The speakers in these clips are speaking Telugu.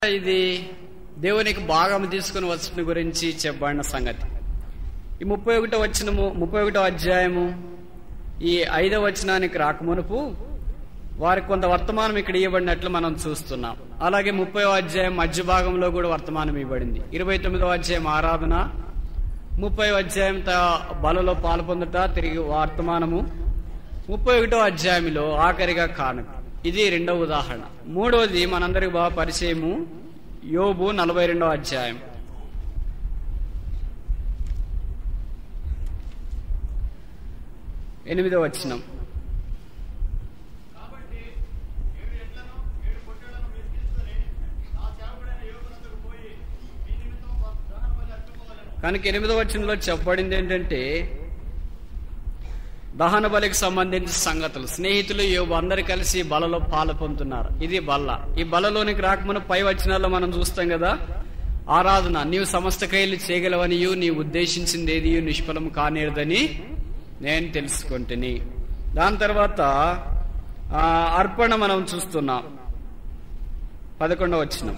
ఇది దేవునికి భాగం తీసుకుని వచ్చిన గురించి చెప్పబడిన సంగతి ఈ ముప్పై ఒకటో వచ్చినము ముప్పై ఒకటో అధ్యాయము ఈ ఐదవ వచనానికి రాకమునుపు వారికి కొంత వర్తమానం ఇక్కడ ఇవ్వబడినట్లు మనం చూస్తున్నాం అలాగే ముప్పై అధ్యాయం మధ్య భాగంలో కూడా వర్తమానం ఇవ్వబడింది ఇరవై తొమ్మిదో అధ్యాయం ఆరాధన ముప్పై అధ్యాయం త- బలలో పాల్పొందుట తిరిగి వర్తమానము ముప్పై ఒకటో అధ్యాయంలో ఆఖరిగా కానుక ఇది రెండవ ఉదాహరణ మూడవది మనందరికి బాగా పరిచయము యోబు నలభై రెండవ అధ్యాయం ఎనిమిదవ వచనం కాబట్టి ఏడు ఎడ్లను ఏడు పొట్టేళ్లను మీరు తీసుకొని నా సేవకుడైన యోగునందుకు పోయి మీ నిమిత్తం దహన బలి అర్పింపవలెను కనుక ఎనిమిదవ వచనంలో చెప్పబడింది ఏంటంటే దహన బలికి సంబంధించిన సంగతులు స్నేహితులు యోబు అందరు కలిసి బలలో పాలు పొందుతున్నారు ఇది బల్ల ఈ బలలోనికి రాకమున పై వచనాల్లో మనం చూస్తాం కదా ఆరాధన నీవు సమస్త క్రియలు చేయగలవనియు నీవు ఉద్దేశించింది ఏది నిష్ఫలం కానేరదని నేను తెలుసుకుంటుని దాని తర్వాత ఆ, అర్పణ మనం చూస్తున్నాం పదకొండవ వచ్చినాం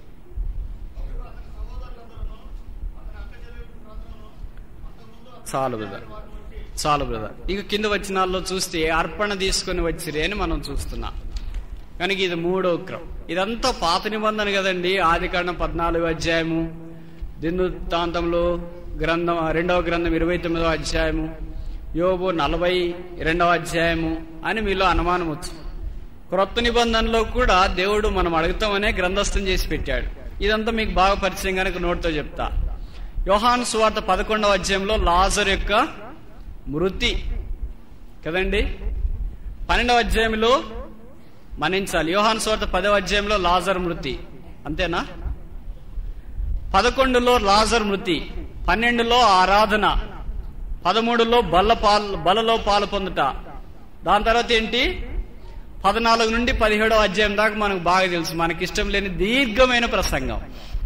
చాలు బ్రదర్ చాలు బ్రదర్ ఇక కింద వచ్చినాల్లో చూస్తే అర్పణ తీసుకొని వచ్చిరే అని మనం చూస్తున్నాం కనుక ఇది మూడో క్రమం ఇదంతా పాత నిబంధన కదండి ఆది కాండం పద్నాలుగు అధ్యాయము దిందుతాంతంలో గ్రంథం రెండవ గ్రంథం ఇరవై తొమ్మిదవ అధ్యాయము యోబు నలభై రెండవ అధ్యాయము అని మీలో అనుమానం వచ్చు క్రొత్త నిబంధనలో కూడా దేవుడు మనం అడుగుతామనే గ్రంథస్థం చేసి పెట్టాడు ఇదంతా మీకు బాగా పరిచయం కనుక నోటితో చెప్తా యోహాను సువార్త పదకొండవ అధ్యాయంలో లాజర్ యొక్క మృతి కదండి పన్నెండవ అధ్యాయంలో మన్నించాలి యోహాను సువార్త పదవ అధ్యాయంలో లాజర్ మృతి అంతేనా పదకొండులో లాజర్ మృతి పన్నెండులో ఆరాధన పదమూడులో బల్ల పాల్ బలలో పాలు పొందుట దాని తర్వాత ఏంటి పద్నాలుగు నుండి పదిహేడవ అధ్యాయం దాకా మనకు బాగా తెలుసు మనకి ఇష్టం లేని దీర్ఘమైన ప్రసంగం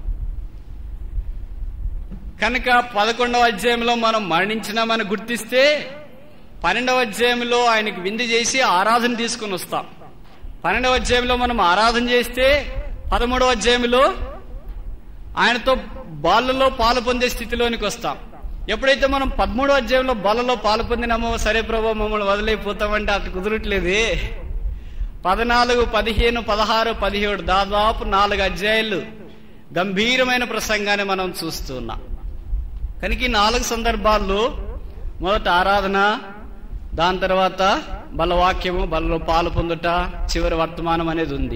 కనుక పదకొండవ అధ్యాయంలో మనం మరణించినామని గుర్తిస్తే పన్నెండవ అధ్యాయంలో ఆయనకి విందు చేసి ఆరాధన తీసుకుని వస్తాం పన్నెండవ అధ్యాయంలో మనం ఆరాధన చేస్తే పదమూడవ అధ్యాయంలో ఆయనతో బాలలో పాలు పొందే స్థితిలోనికి వస్తాం ఎప్పుడైతే మనం పదమూడవ అధ్యాయంలో బాలలో పాలు పొందినామో సరే ప్రభావ మమ్మల్ని వదిలేకపోతామంటే అది కుదరట్లేదే పద్నాలుగు పదిహేను పదహారు పదిహేడు దాదాపు నాలుగు అధ్యాయాలు గంభీరమైన ప్రసంగాన్ని మనం చూస్తున్నాం కనుక ఈ నాలుగు సందర్భాల్లో మొదట ఆరాధన దాని తర్వాత బలవాక్యము బలలో పాలు పొందుట చివరి వర్తమానం అనేది ఉంది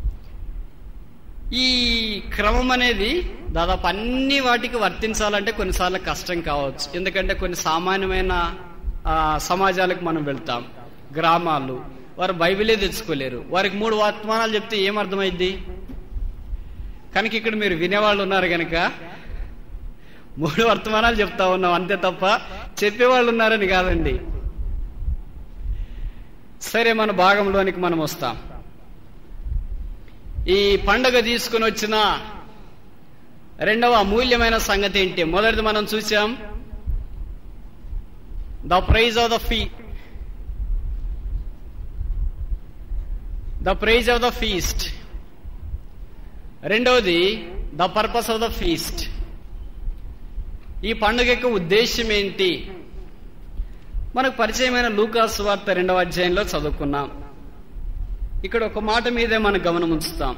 ఈ క్రమం అనేది దాదాపు అన్ని వాటికి వర్తించాలంటే కొన్నిసార్లు కష్టం కావచ్చు ఎందుకంటే కొన్ని సామాన్యమైన ఆ, సమాజాలకు మనం వెళ్తాం గ్రామాలు వారు బైబిలే తెచ్చుకోలేరు వారికి మూడు వర్తమానాలు చెప్తే ఏం అర్థమైద్ది కనుక ఇక్కడ మీరు వినేవాళ్ళు ఉన్నారు కనుక మూడు వర్తమానాలు చెప్తా ఉన్నాం అంతే తప్ప చెప్పేవాళ్ళు ఉన్నారని కాదండి సరే మన భాగంలోనికి మనం వస్తాం ఈ పండగ తీసుకుని వచ్చిన రెండవ అమూల్యమైన సంగతి ఏంటి మొదటిది మనం చూసాం the prize of the fee the prize of the feast రెండవది the purpose of the feast ఈ పండుగ యొక్క ఉద్దేశం ఏంటి మనకు పరిచయమైన లూకాస్ వార్త రెండవ అధ్యాయంలో చదువుకున్నాం ఇక్కడ ఒక మాట మీదే మన గమనం ఉంచుతాం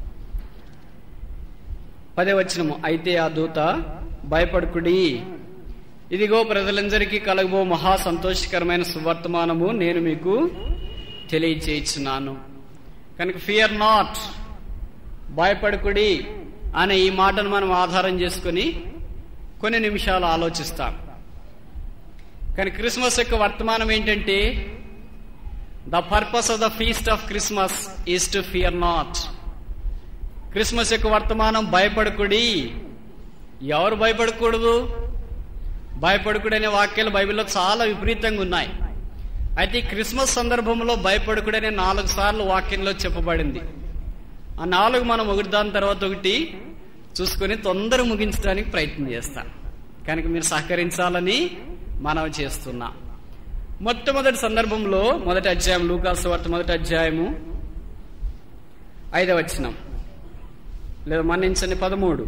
పదే వచ్చినము అయితే ఆ దూత భయపడుకుడి ఇదిగో ప్రజలందరికీ కలగబో మహా సంతోషకరమైన సువర్తమానము నేను మీకు తెలియచేయించున్నాను కనుక ఫియర్ నాట్ భయపడుకుడి అనే ఈ మాటను మనం ఆధారం చేసుకుని కొన్ని నిమిషాలు ఆలోచిస్తాం కానీ క్రిస్మస్ యొక్క వర్తమానం ఏంటంటే the purpose of the feast of Christmas is to fear not Christmas యొక్క వర్తమానం భయపడకుడి ఎవరు భయపడకూడదు భయపడకుడు అనే వాక్యాలు బైబిల్లో చాలా విపరీతంగా ఉన్నాయి అయితే ఈ క్రిస్మస్ సందర్భంలో భయపడకుడు అనే నాలుగు సార్లు వాక్యంలో చెప్పబడింది ఆ నాలుగు మనం ఒకటి దాని తర్వాత ఒకటి చూసుకొని తొందర ముగించడానికి ప్రయత్నం చేస్తాం కనుక మీరు సహకరించాలని మనం చేస్తున్నాం మొట్టమొదటి సందర్భంలో మొదటి అధ్యాయం లూకాసు వార్త మొదటి అధ్యాయము ఐదవ వచనం లేదా మన్నించండి పదమూడు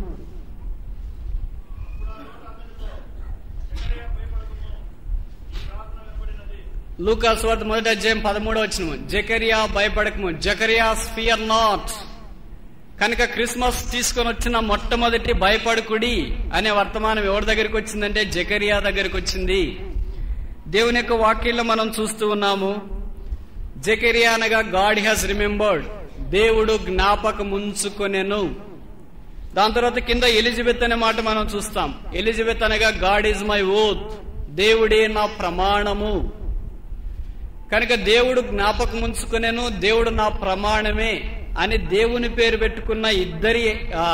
లూకాస్ వార్త మొదటి అధ్యాయం పదమూడో వచ్చిన జకరియా భయపడకము జకరియా ఫియర్ నాట్ కనుక క్రిస్మస్ తీసుకొని వచ్చిన మొట్టమొదటి భయపడకుడి అనే వర్తమానం ఎవరి దగ్గరికి వచ్చిందంటే జకరియా దగ్గరికి వచ్చింది దేవుని యొక్క వాక్యంలో మనం చూస్తూ ఉన్నాము జకరియా అనగా గాడ్ హ్యాస్ రిమెంబర్డ్ దేవుడు జ్ఞాపకం ఉంచుకొనెను దాని తర్వాత కింద ఎలిజబెత్ అనే మాట మనం చూస్తాం ఎలిజబెత్ అనగా గాడ్ ఈజ్ మై ఓత్ దేవుడే నా ప్రమాణము కనుక దేవుడు జ్ఞాపకం ఉంచుకునేను దేవుడు నా ప్రమాణమే అని దేవుని పేరు పెట్టుకున్న ఇద్దరి ఆ,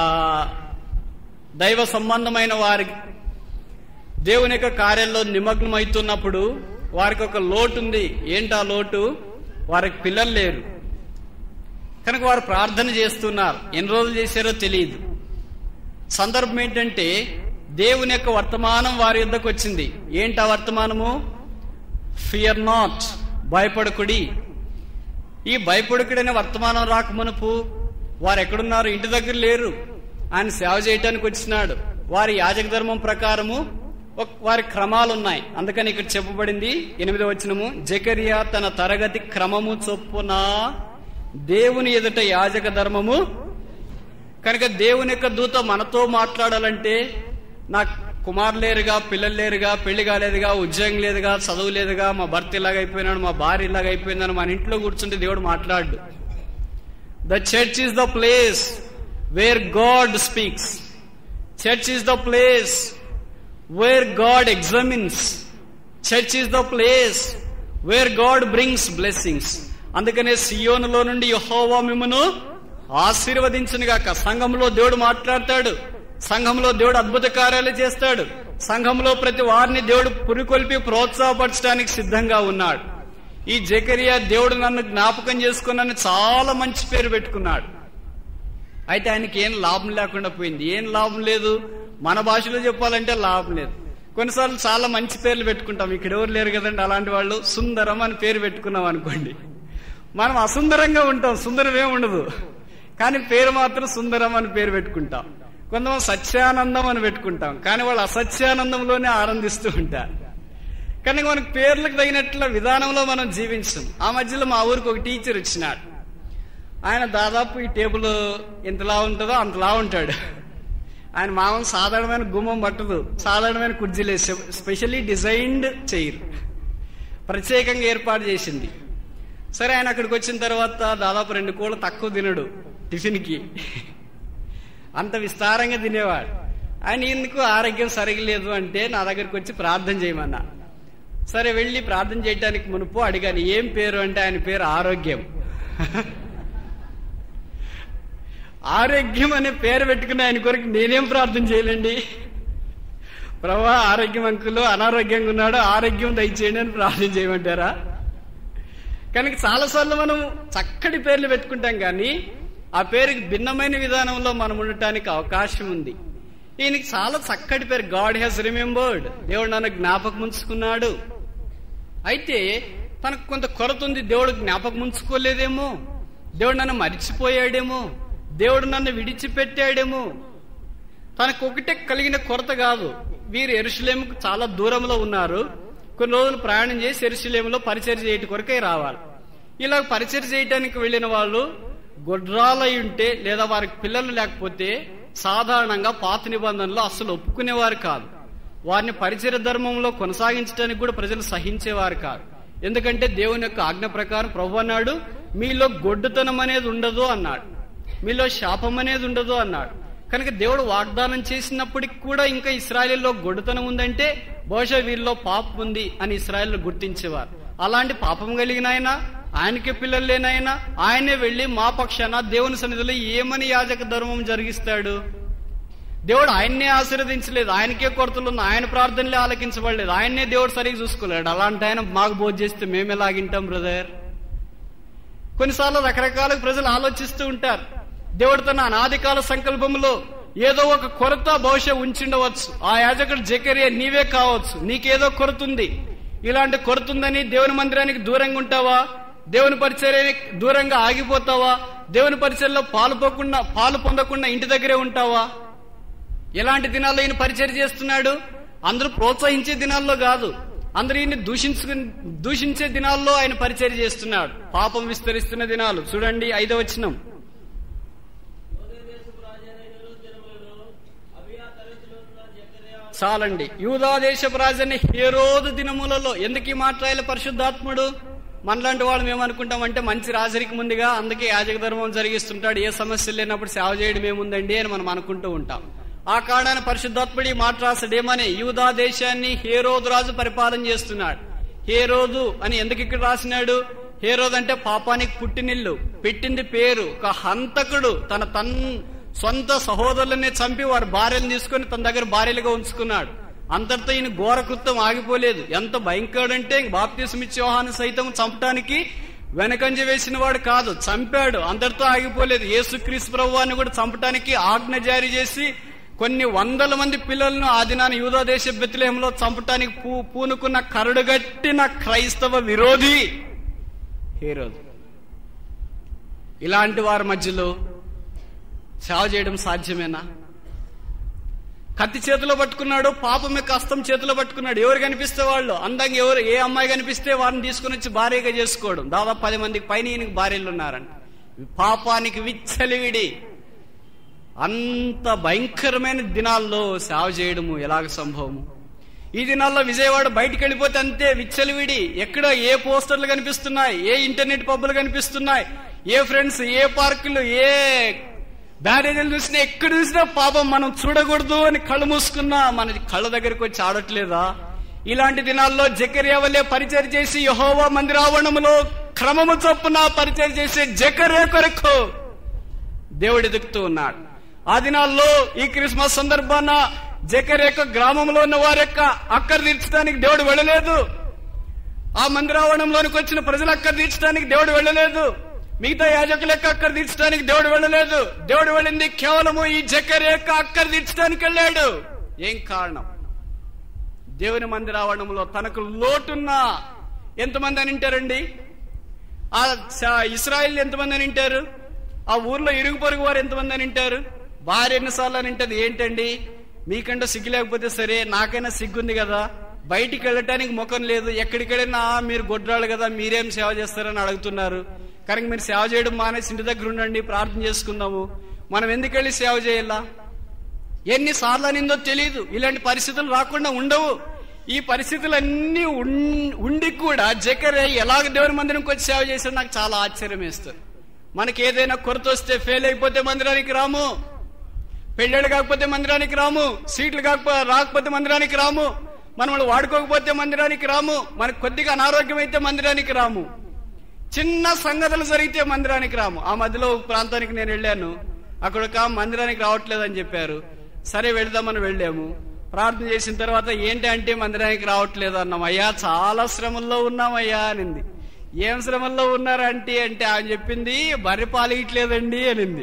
దైవ సంబంధమైన వారికి దేవుని యొక్క కార్యంలో నిమగ్నమవుతున్నప్పుడు వారికి ఒక లోటు ఉంది ఏంటి ఆ లోటు వారికి పిల్లలు లేరు కనుక వారు ప్రార్థన చేస్తున్నారు ఎన్ని రోజులు చేశారో తెలియదు సందర్భం ఏంటంటే దేవుని యొక్క వర్తమానం వారి యుద్ధకు వచ్చింది ఏంటి ఆ వర్తమానము ఫియర్ నాట్ భయపడకుడి ఈ భయపడకుడనే వర్తమానం రాకమునుపు వారు ఎక్కడున్నారు ఇంటి దగ్గర లేరు ఆయన సేవ చేయటానికి వచ్చినాడు వారి యాజక ధర్మం ప్రకారము ఒక- వారి క్రమాలు ఉన్నాయి అందుకని ఇక్కడ చెప్పబడింది ఎనిమిదో వచనము జకరియా తన తరగతి క్రమము చొప్పున దేవుని ఎదుట యాజక ధర్మము కనుక దేవుని యొక్క దూత మనతో మాట్లాడాలంటే నాకు కుమారు లేరుగా పిల్లలు లేరుగా పెళ్లి కాలేదుగా ఉద్యోగం లేదుగా చదువు లేదుగా మా భర్త ఇలాగ అయిపోయినాడు మా భార్య ఇలాగ అయిపోయిందని మన ఇంట్లో కూర్చుంటే దేవుడు మాట్లాడు the church is the place where God speaks church is the place where God examines church is the place where God brings blessings అందుకనే సియోనులో నుండి యహోవా మిమ్మను ఆశీర్వదించును గాక సంఘంలో దేవుడు మాట్లాడతాడు సంఘంలో దేవుడు అద్భుత కార్యాలు చేస్తాడు సంఘంలో ప్రతి వారిని దేవుడు పురికొల్పి ప్రోత్సాహపరచడానికి సిద్ధంగా ఉన్నాడు ఈ జకరియా దేవుడు నన్ను జ్ఞాపకం చేసుకున్నాను చాలా మంచి పేరు పెట్టుకున్నాడు అయితే ఆయనకి ఏం లాభం లేకుండా పోయింది ఏం లాభం లేదు మన భాషలో చెప్పాలంటే లాభం లేదు కొన్నిసార్లు చాలా మంచి పేర్లు పెట్టుకుంటాం ఇక్కడ ఎవరు లేరు కదండి అలాంటి వాళ్ళు సుందరం అని పేరు పెట్టుకున్నాం అనుకోండి మనం అసుందరంగా ఉంటాం సుందరం ఏమి ఉండదు కానీ పేరు మాత్రం సుందరం అని పేరు పెట్టుకుంటాం కొంతమంది సత్యానందం అని పెట్టుకుంటాం కానీ వాళ్ళు అసత్యానందంలోనే ఆనందిస్తూ ఉంటారు కానీ మనకు పేర్లకు తగినట్ల విధానంలో మనం జీవించం ఆ మధ్యలో మా ఊరికి ఒక టీచర్ వచ్చినాడు ఆయన దాదాపు ఈ టేబుల్ ఎంతలా ఉంటుందో అంతలా ఉంటాడు ఆయన మామూలు సాధారణమైన గుమ్మం పట్టదు సాధారణమైన కుర్జీలే స్పెషల్లీ డిజైన్డ్ చైర్ ప్రత్యేకంగా ఏర్పాటు చేసింది సరే ఆయన అక్కడికి వచ్చిన తర్వాత దాదాపు రెండు కోళ్ళు తక్కువ తినడు టిఫిన్కి అంత విస్తారంగా తినేవాడు ఆయన ఎందుకు ఆరోగ్యం సరిగలేదు అంటే నా దగ్గరికి వచ్చి ప్రార్థన చేయమన్నా సరే వెళ్ళి ప్రార్థన చేయడానికి మునుపు అడిగాను ఏం పేరు అంటే ఆయన పేరు ఆరోగ్యం ఆరోగ్యం అనే పేరు పెట్టుకుని ఆయన కొరకు నేనేం ప్రార్థన చేయలేండి ప్రభా ఆరోగ్యం అంకులు అనారోగ్యంగా ఉన్నాడు ఆరోగ్యం దయచేయండి అని ప్రార్థన చేయమంటారా కనుక చాలాసార్లు మనం చక్కటి పేర్లు పెట్టుకుంటాం కానీ ఆ పేరుకి భిన్నమైన విధానంలో మనం ఉండటానికి అవకాశం ఉంది ఈయనకి చాలా చక్కటి పేరు గాడ్ హ్యాస్ రిమెంబర్డ్ దేవుడు నన్ను జ్ఞాపకం ఉంచుకున్నాడు అయితే తనకు కొంత కొరత ఉంది దేవుడు జ్ఞాపకం ఉంచుకోలేదేమో దేవుడు నన్ను మరిచిపోయాడేమో దేవుడు నన్ను విడిచిపెట్టాడేమో తనకు ఒకటే కలిగిన కొరత కాదు వీరు ఎరుషులేముకు చాలా దూరంలో ఉన్నారు కొన్ని రోజులు ప్రయాణం చేసి ఎరుషులేములో పరిచయం చేయటం కొరకే రావాలి ఇలా పరిచయం చేయడానికి వెళ్ళిన వాళ్ళు గొడ్రాలై ఉంటే లేదా వారికి పిల్లలు లేకపోతే సాధారణంగా పాత నిబంధనలో అస్సలు ఒప్పుకునేవారు కాదు వారిని పరిచయ ధర్మంలో కొనసాగించడానికి కూడా ప్రజలు సహించేవారు కాదు ఎందుకంటే దేవుని యొక్క ఆజ్ఞ ప్రకారం ప్రభు అన్నాడు మీలో గొడ్డుతనం అనేది ఉండదు అన్నాడు మీలో శాపం అనేది ఉండదు అన్నాడు కనుక దేవుడు వాగ్దానం చేసినప్పటికి కూడా ఇంకా ఇస్రాయలీలో గొడ్డుతనం ఉందంటే బహుశా వీరిలో పాపం ఉంది అని ఇస్రాయల్ గుర్తించేవారు అలాంటి పాపం కలిగిన ఆయన ఆయనకే పిల్లలు లేనైనా ఆయనే వెళ్లి మా పక్షాన దేవుని సన్నిధిలో ఏమని యాజక ధర్మం జరిగిస్తాడు దేవుడు ఆయన్నే ఆశీర్వదించలేదు ఆయనకే కొరతలు ఉన్న ఆయన ప్రార్థనలే ఆలకించబడలేదు ఆయన్నే దేవుడు సరిగ్గా చూసుకోలేడు అలాంటి ఆయన మాకు బోధ చేస్తే మేము ఎలాగింటాం బ్రదర్ కొన్నిసార్లు రకరకాల ప్రజలు ఆలోచిస్తూ ఉంటారు దేవుడు తన అనాదికాల సంకల్పంలో ఏదో ఒక కొరత బహుశా ఉంచిండవచ్చు ఆ యాజకుడు జకరియా నీవే కావచ్చు నీకేదో కొరత ఉంది ఇలాంటి కొరత ఉందని దేవుని మందిరానికి దూరంగా ఉంటావా దేవుని పరిచర్యకి దూరంగా ఆగిపోతావా దేవుని పరిచర్లో పాలు పోకుండా పాలు పొందకుండా ఇంటి దగ్గరే ఉంటావా ఎలాంటి దినాల్లో ఈయన పరిచయం చేస్తున్నాడు అందరూ ప్రోత్సహించే దినాల్లో కాదు అందరూ ఈయన దూషించు దూషించే దినాల్లో ఆయన పరిచయం చేస్తున్నాడు పాపం విస్తరిస్తున్న దినాలు చూడండి ఐదవ వచనం చాలండి యూదా దేశపు రాజని హేరోదు దినములలో ఎందుకు ఈ మాట్లాడాలి పరిశుద్ధాత్ముడు మనలాంటి వాళ్ళు ఏమనుకుంటామంటే మంచి రాజరికి ముందుగా అందుకే యాజక ధర్మం జరిగిస్తుంటాడు ఏ సమస్య లేనప్పుడు సేవ చేయడం ఏముందండి అని మనం అనుకుంటూ ఉంటాం ఆ కారణాన్ని పరిశుద్ధాత్ముడు ఈ మాట రాసాడు ఏమని యూదా దేశాన్ని హేరోదు రాజు పరిపాలన చేస్తున్నాడు హేరోదు అని ఎందుకు ఇక్కడ రాసినాడు హేరోదు అంటే పాపానికి పుట్టినిల్లు పెట్టింది పేరు ఒక హంతకుడు తన తన్ సొంత సహోదరులనే చంపి వారి భార్యను తీసుకొని తన దగ్గర భార్యలుగా ఉంచుకున్నాడు అంతటితో ఈయన ఘోర కృత్యం ఆగిపోలేదు ఎంత భయంకరుడంటే బాప్తీసం ఇచ్చే యోహాను సైతం చంపడానికి వెనకంజ వేసిన వాడు కాదు చంపాడు అందరితో ఆగిపోలేదు యేసుక్రీస్తు ప్రభువాన్ని కూడా చంపడానికి ఆజ్ఞ జారీ చేసి కొన్ని వందల మంది పిల్లలను ఆ దినాన యూదా దేశ బెత్తిలేహంలో చంపటానికి పూ పూనుకున్న కరడుగట్టిన క్రైస్తవ విరోధి హీరోదు ఇలాంటి వారి మధ్యలో సేవ చేయడం సాధ్యమేనా కత్తి చేతిలో పట్టుకున్నాడు పాపం యొక్క హస్తం చేతిలో పట్టుకున్నాడు ఎవరు కనిపిస్తే వాళ్ళు అందంగా ఎవరు ఏ అమ్మాయి కనిపిస్తే వారిని తీసుకుని వచ్చి భార్యగా చేసుకోవడం దాదాపు పది మందికి పైన ఈయనకి భార్యలు ఉన్నారంట పాపానికి విచ్చలివిడి అంత భయంకరమైన దినాల్లో సేవ చేయడము ఎలాగ సంభవము ఈ దినాల్లో విజయవాడ బయటికి వెళ్ళిపోతే అంతే విచ్చలివిడి ఎక్కడ ఏ పోస్టర్లు కనిపిస్తున్నాయి ఏ ఇంటర్నెట్ పబ్బులు కనిపిస్తున్నాయి ఏ ఫ్రెండ్స్ ఏ పార్కులు ఏ బ్యారేజీలు చూసినా ఎక్కడ చూసినా పాపం మనం చూడకూడదు అని కళ్ళు మూసుకున్నా మన కళ్ళ దగ్గరికి వచ్చి ఆడట్లేదా ఇలాంటి దినాల్లో జకర్యా వల్లే పరిచయం చేసి యహోవా మందిరావరణములో క్రమము చొప్పున పరిచయం చేసే జకర్యా కొరకు దేవుడు ఎదుగుతూ ఉన్నాడు ఆ దినాల్లో ఈ క్రిస్మస్ సందర్భాన జకర్ యొక్క గ్రామంలో ఉన్న వారి యొక్క అక్కర తీర్చడానికి దేవుడు వెళ్ళలేదు ఆ మందిరావరణంలోనికి వచ్చిన ప్రజల అక్కర తీర్చడానికి దేవుడు వెళ్ళలేదు మిగతా యాజకుల యొక్క అక్కర తీర్చడానికి దేవుడు వెళ్ళలేదు దేవుడు వెళ్ళింది కేవలము ఈ జకర్ యొక్క అక్కర తీర్చడానికి వెళ్ళాడు ఏం కారణం దేవుని మందిరావరణంలో తనకు లోటున్న ఎంతమంది అని వింటారండి ఆ స- ఇస్రాయిల్ ఎంతమంది అని వింటారు ఆ ఊర్లో ఇరుగు పొరుగు వారు ఎంతమంది అని వింటారు భార్య ఎన్నిసార్లు అని వింటది ఏంటండి మీకంటే సిగ్గు లేకపోతే సరే నాకైనా సిగ్గుంది కదా బయటికి వెళ్ళటానికి ముఖం లేదు ఎక్కడికి వెళ్ళినా మీరు గొడ్రాళ్ళు కదా మీరేం సేవ చేస్తారని అడుగుతున్నారు కనుక మీరు సేవ చేయడం మానేసి ఇంటి దగ్గర ఉండండి ప్రార్థన చేసుకుందాము మనం ఎందుకు వెళ్ళి సేవ చేయాలా ఎన్నిసార్లు అనిందో తెలియదు ఇలాంటి పరిస్థితులు రాకుండా ఉండవు ఈ పరిస్థితులన్నీ ఉన్- ఉండి కూడా జకరే ఎలాగ దేవుని మందిరంకి వచ్చి సేవ చేశాడు నాకు చాలా ఆశ్చర్యం వేస్తుంది మనకి ఏదైనా కొరత వస్తే ఫెయిల్ అయిపోతే మందిరానికి రాము పెళ్ళిళ్ళు కాకపోతే మందిరానికి రాము సీట్లు కాకపో రాకపోతే మందిరానికి రాము మనం వాళ్ళు వాడుకోకపోతే మందిరానికి రాము మనకు కొద్దిగా అనారోగ్యం అయితే మందిరానికి రాము చిన్న సంగతులు జరిగితే మందిరానికి రాము ఆ మధ్యలో ఒక ప్రాంతానికి నేను వెళ్ళాను అక్కడ ఒక మందిరానికి రావట్లేదని చెప్పారు సరే వెళ్దామని వెళ్ళాము ప్రార్థన చేసిన తర్వాత ఏంటి అంటే మందిరానికి రావట్లేదు అన్నాం అయ్యా చాలా శ్రమల్లో ఉన్నామయ్యా అనింది ఏం శ్రమల్లో ఉన్నారంటే అంటే ఆయన చెప్పింది బర్రె పాలియట్లేదండి అనింది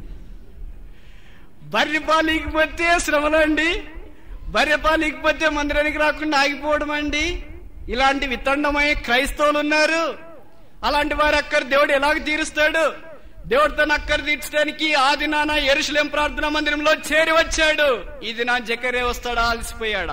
బర్రె పాలికపోతే శ్రమలు అండి బర్రె పాలికపోతే మందిరానికి రాకుండా ఆగిపోవడం అండి ఇలాంటి వితండమయ్యే క్రైస్తవులు ఉన్నారు అలాంటి వారి అక్కర్ దేవుడు ఎలాగ తీరుస్తాడు దేవుడు తన అక్కర్ తీర్చడానికి ఆ దినాన ఎరుషులేం ప్రార్థనా మందిరంలో చేరి వచ్చాడు ఈ దినా జకరే వస్తాడా అలసిపోయాడా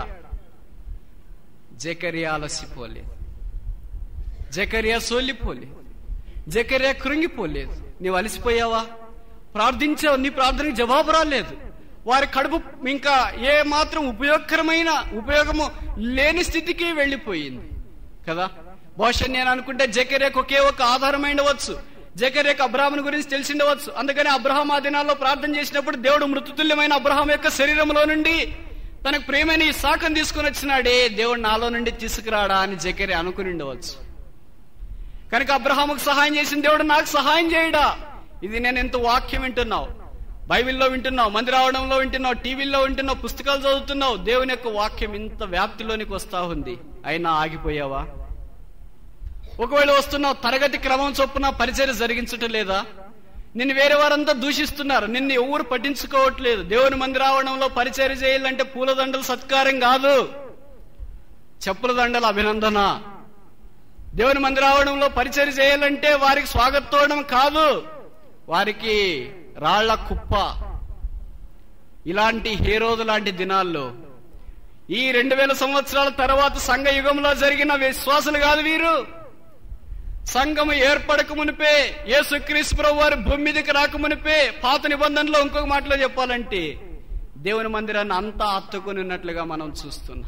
జకరియా అలసిపోలేదు జకరియా సోలిపోలేదు జకరియా కృంగిపోలేదు నీవు అలసిపోయావా ప్రార్థించావు నీ ప్రార్థనకి జవాబు రాలేదు వారి కడుపు ఇంకా ఏ మాత్రం ఉపయోగకరమైన ఉపయోగము లేని స్థితికి వెళ్ళిపోయింది కదా బహుశా నేను అనుకుంటే జకరేకు ఒకే ఒక ఆధారమైండవచ్చు జకరేకు అబ్రహాముని గురించి తెలిసిండవచ్చు అందుకని అబ్రహాం ఆ దినాల్లో ప్రార్థన చేసినప్పుడు దేవుడు మృతుతుల్యమైన అబ్రహాం యొక్క శరీరంలో నుండి తనకు ప్రేమైన ఈ శాఖం తీసుకుని వచ్చినాడే దేవుడు నాలో నుండి తీసుకురాడా అని జకరే అనుకుని ఉండవచ్చు కనుక అబ్రహాముకు సహాయం చేసిన దేవుడు నాకు సహాయం చేయడా ఇది నేను ఎంత వాక్యం వింటున్నావు బైబిల్లో వింటున్నావు మందిరావడంలో వింటున్నావు టీవీల్లో వింటున్నావు పుస్తకాలు చదువుతున్నావు దేవుని యొక్క వాక్యం ఇంత వ్యాప్తిలోనికి వస్తా ఉంది అయినా ఆగిపోయావా ఒకవేళ వస్తున్నావు తరగతి క్రమం చొప్పున పరిచయం జరిగించటం లేదా నిన్ను వేరే వారంతా దూషిస్తున్నారు నిన్ను ఎవరు పట్టించుకోవట్లేదు దేవుని మందిరావడంలో పరిచయం చేయాలంటే పూలదండలు సత్కారం కాదు చెప్పుల దండల అభినందన దేవుని మందిరావడంలో పరిచయం చేయాలంటే వారికి స్వాగతం కాదు వారికి రాళ్ల కుప్ప ఇలాంటి హీరోదు లాంటి దినాల్లో ఈ రెండు వేల సంవత్సరాల తర్వాత సంఘ యుగంలో జరిగిన విశ్వాసులు కాదు వీరు సంఘము ఏర్పడక మునిపే యేసుక్రీస్తు ప్రభు వారి భూమి మీదకి రాక మునిపే పాత నిబంధనలో ఇంకొక మాటలో చెప్పాలంటే దేవుని మందిరాన్ని అంతా అత్తుకుని ఉన్నట్లుగా మనం చూస్తున్నాం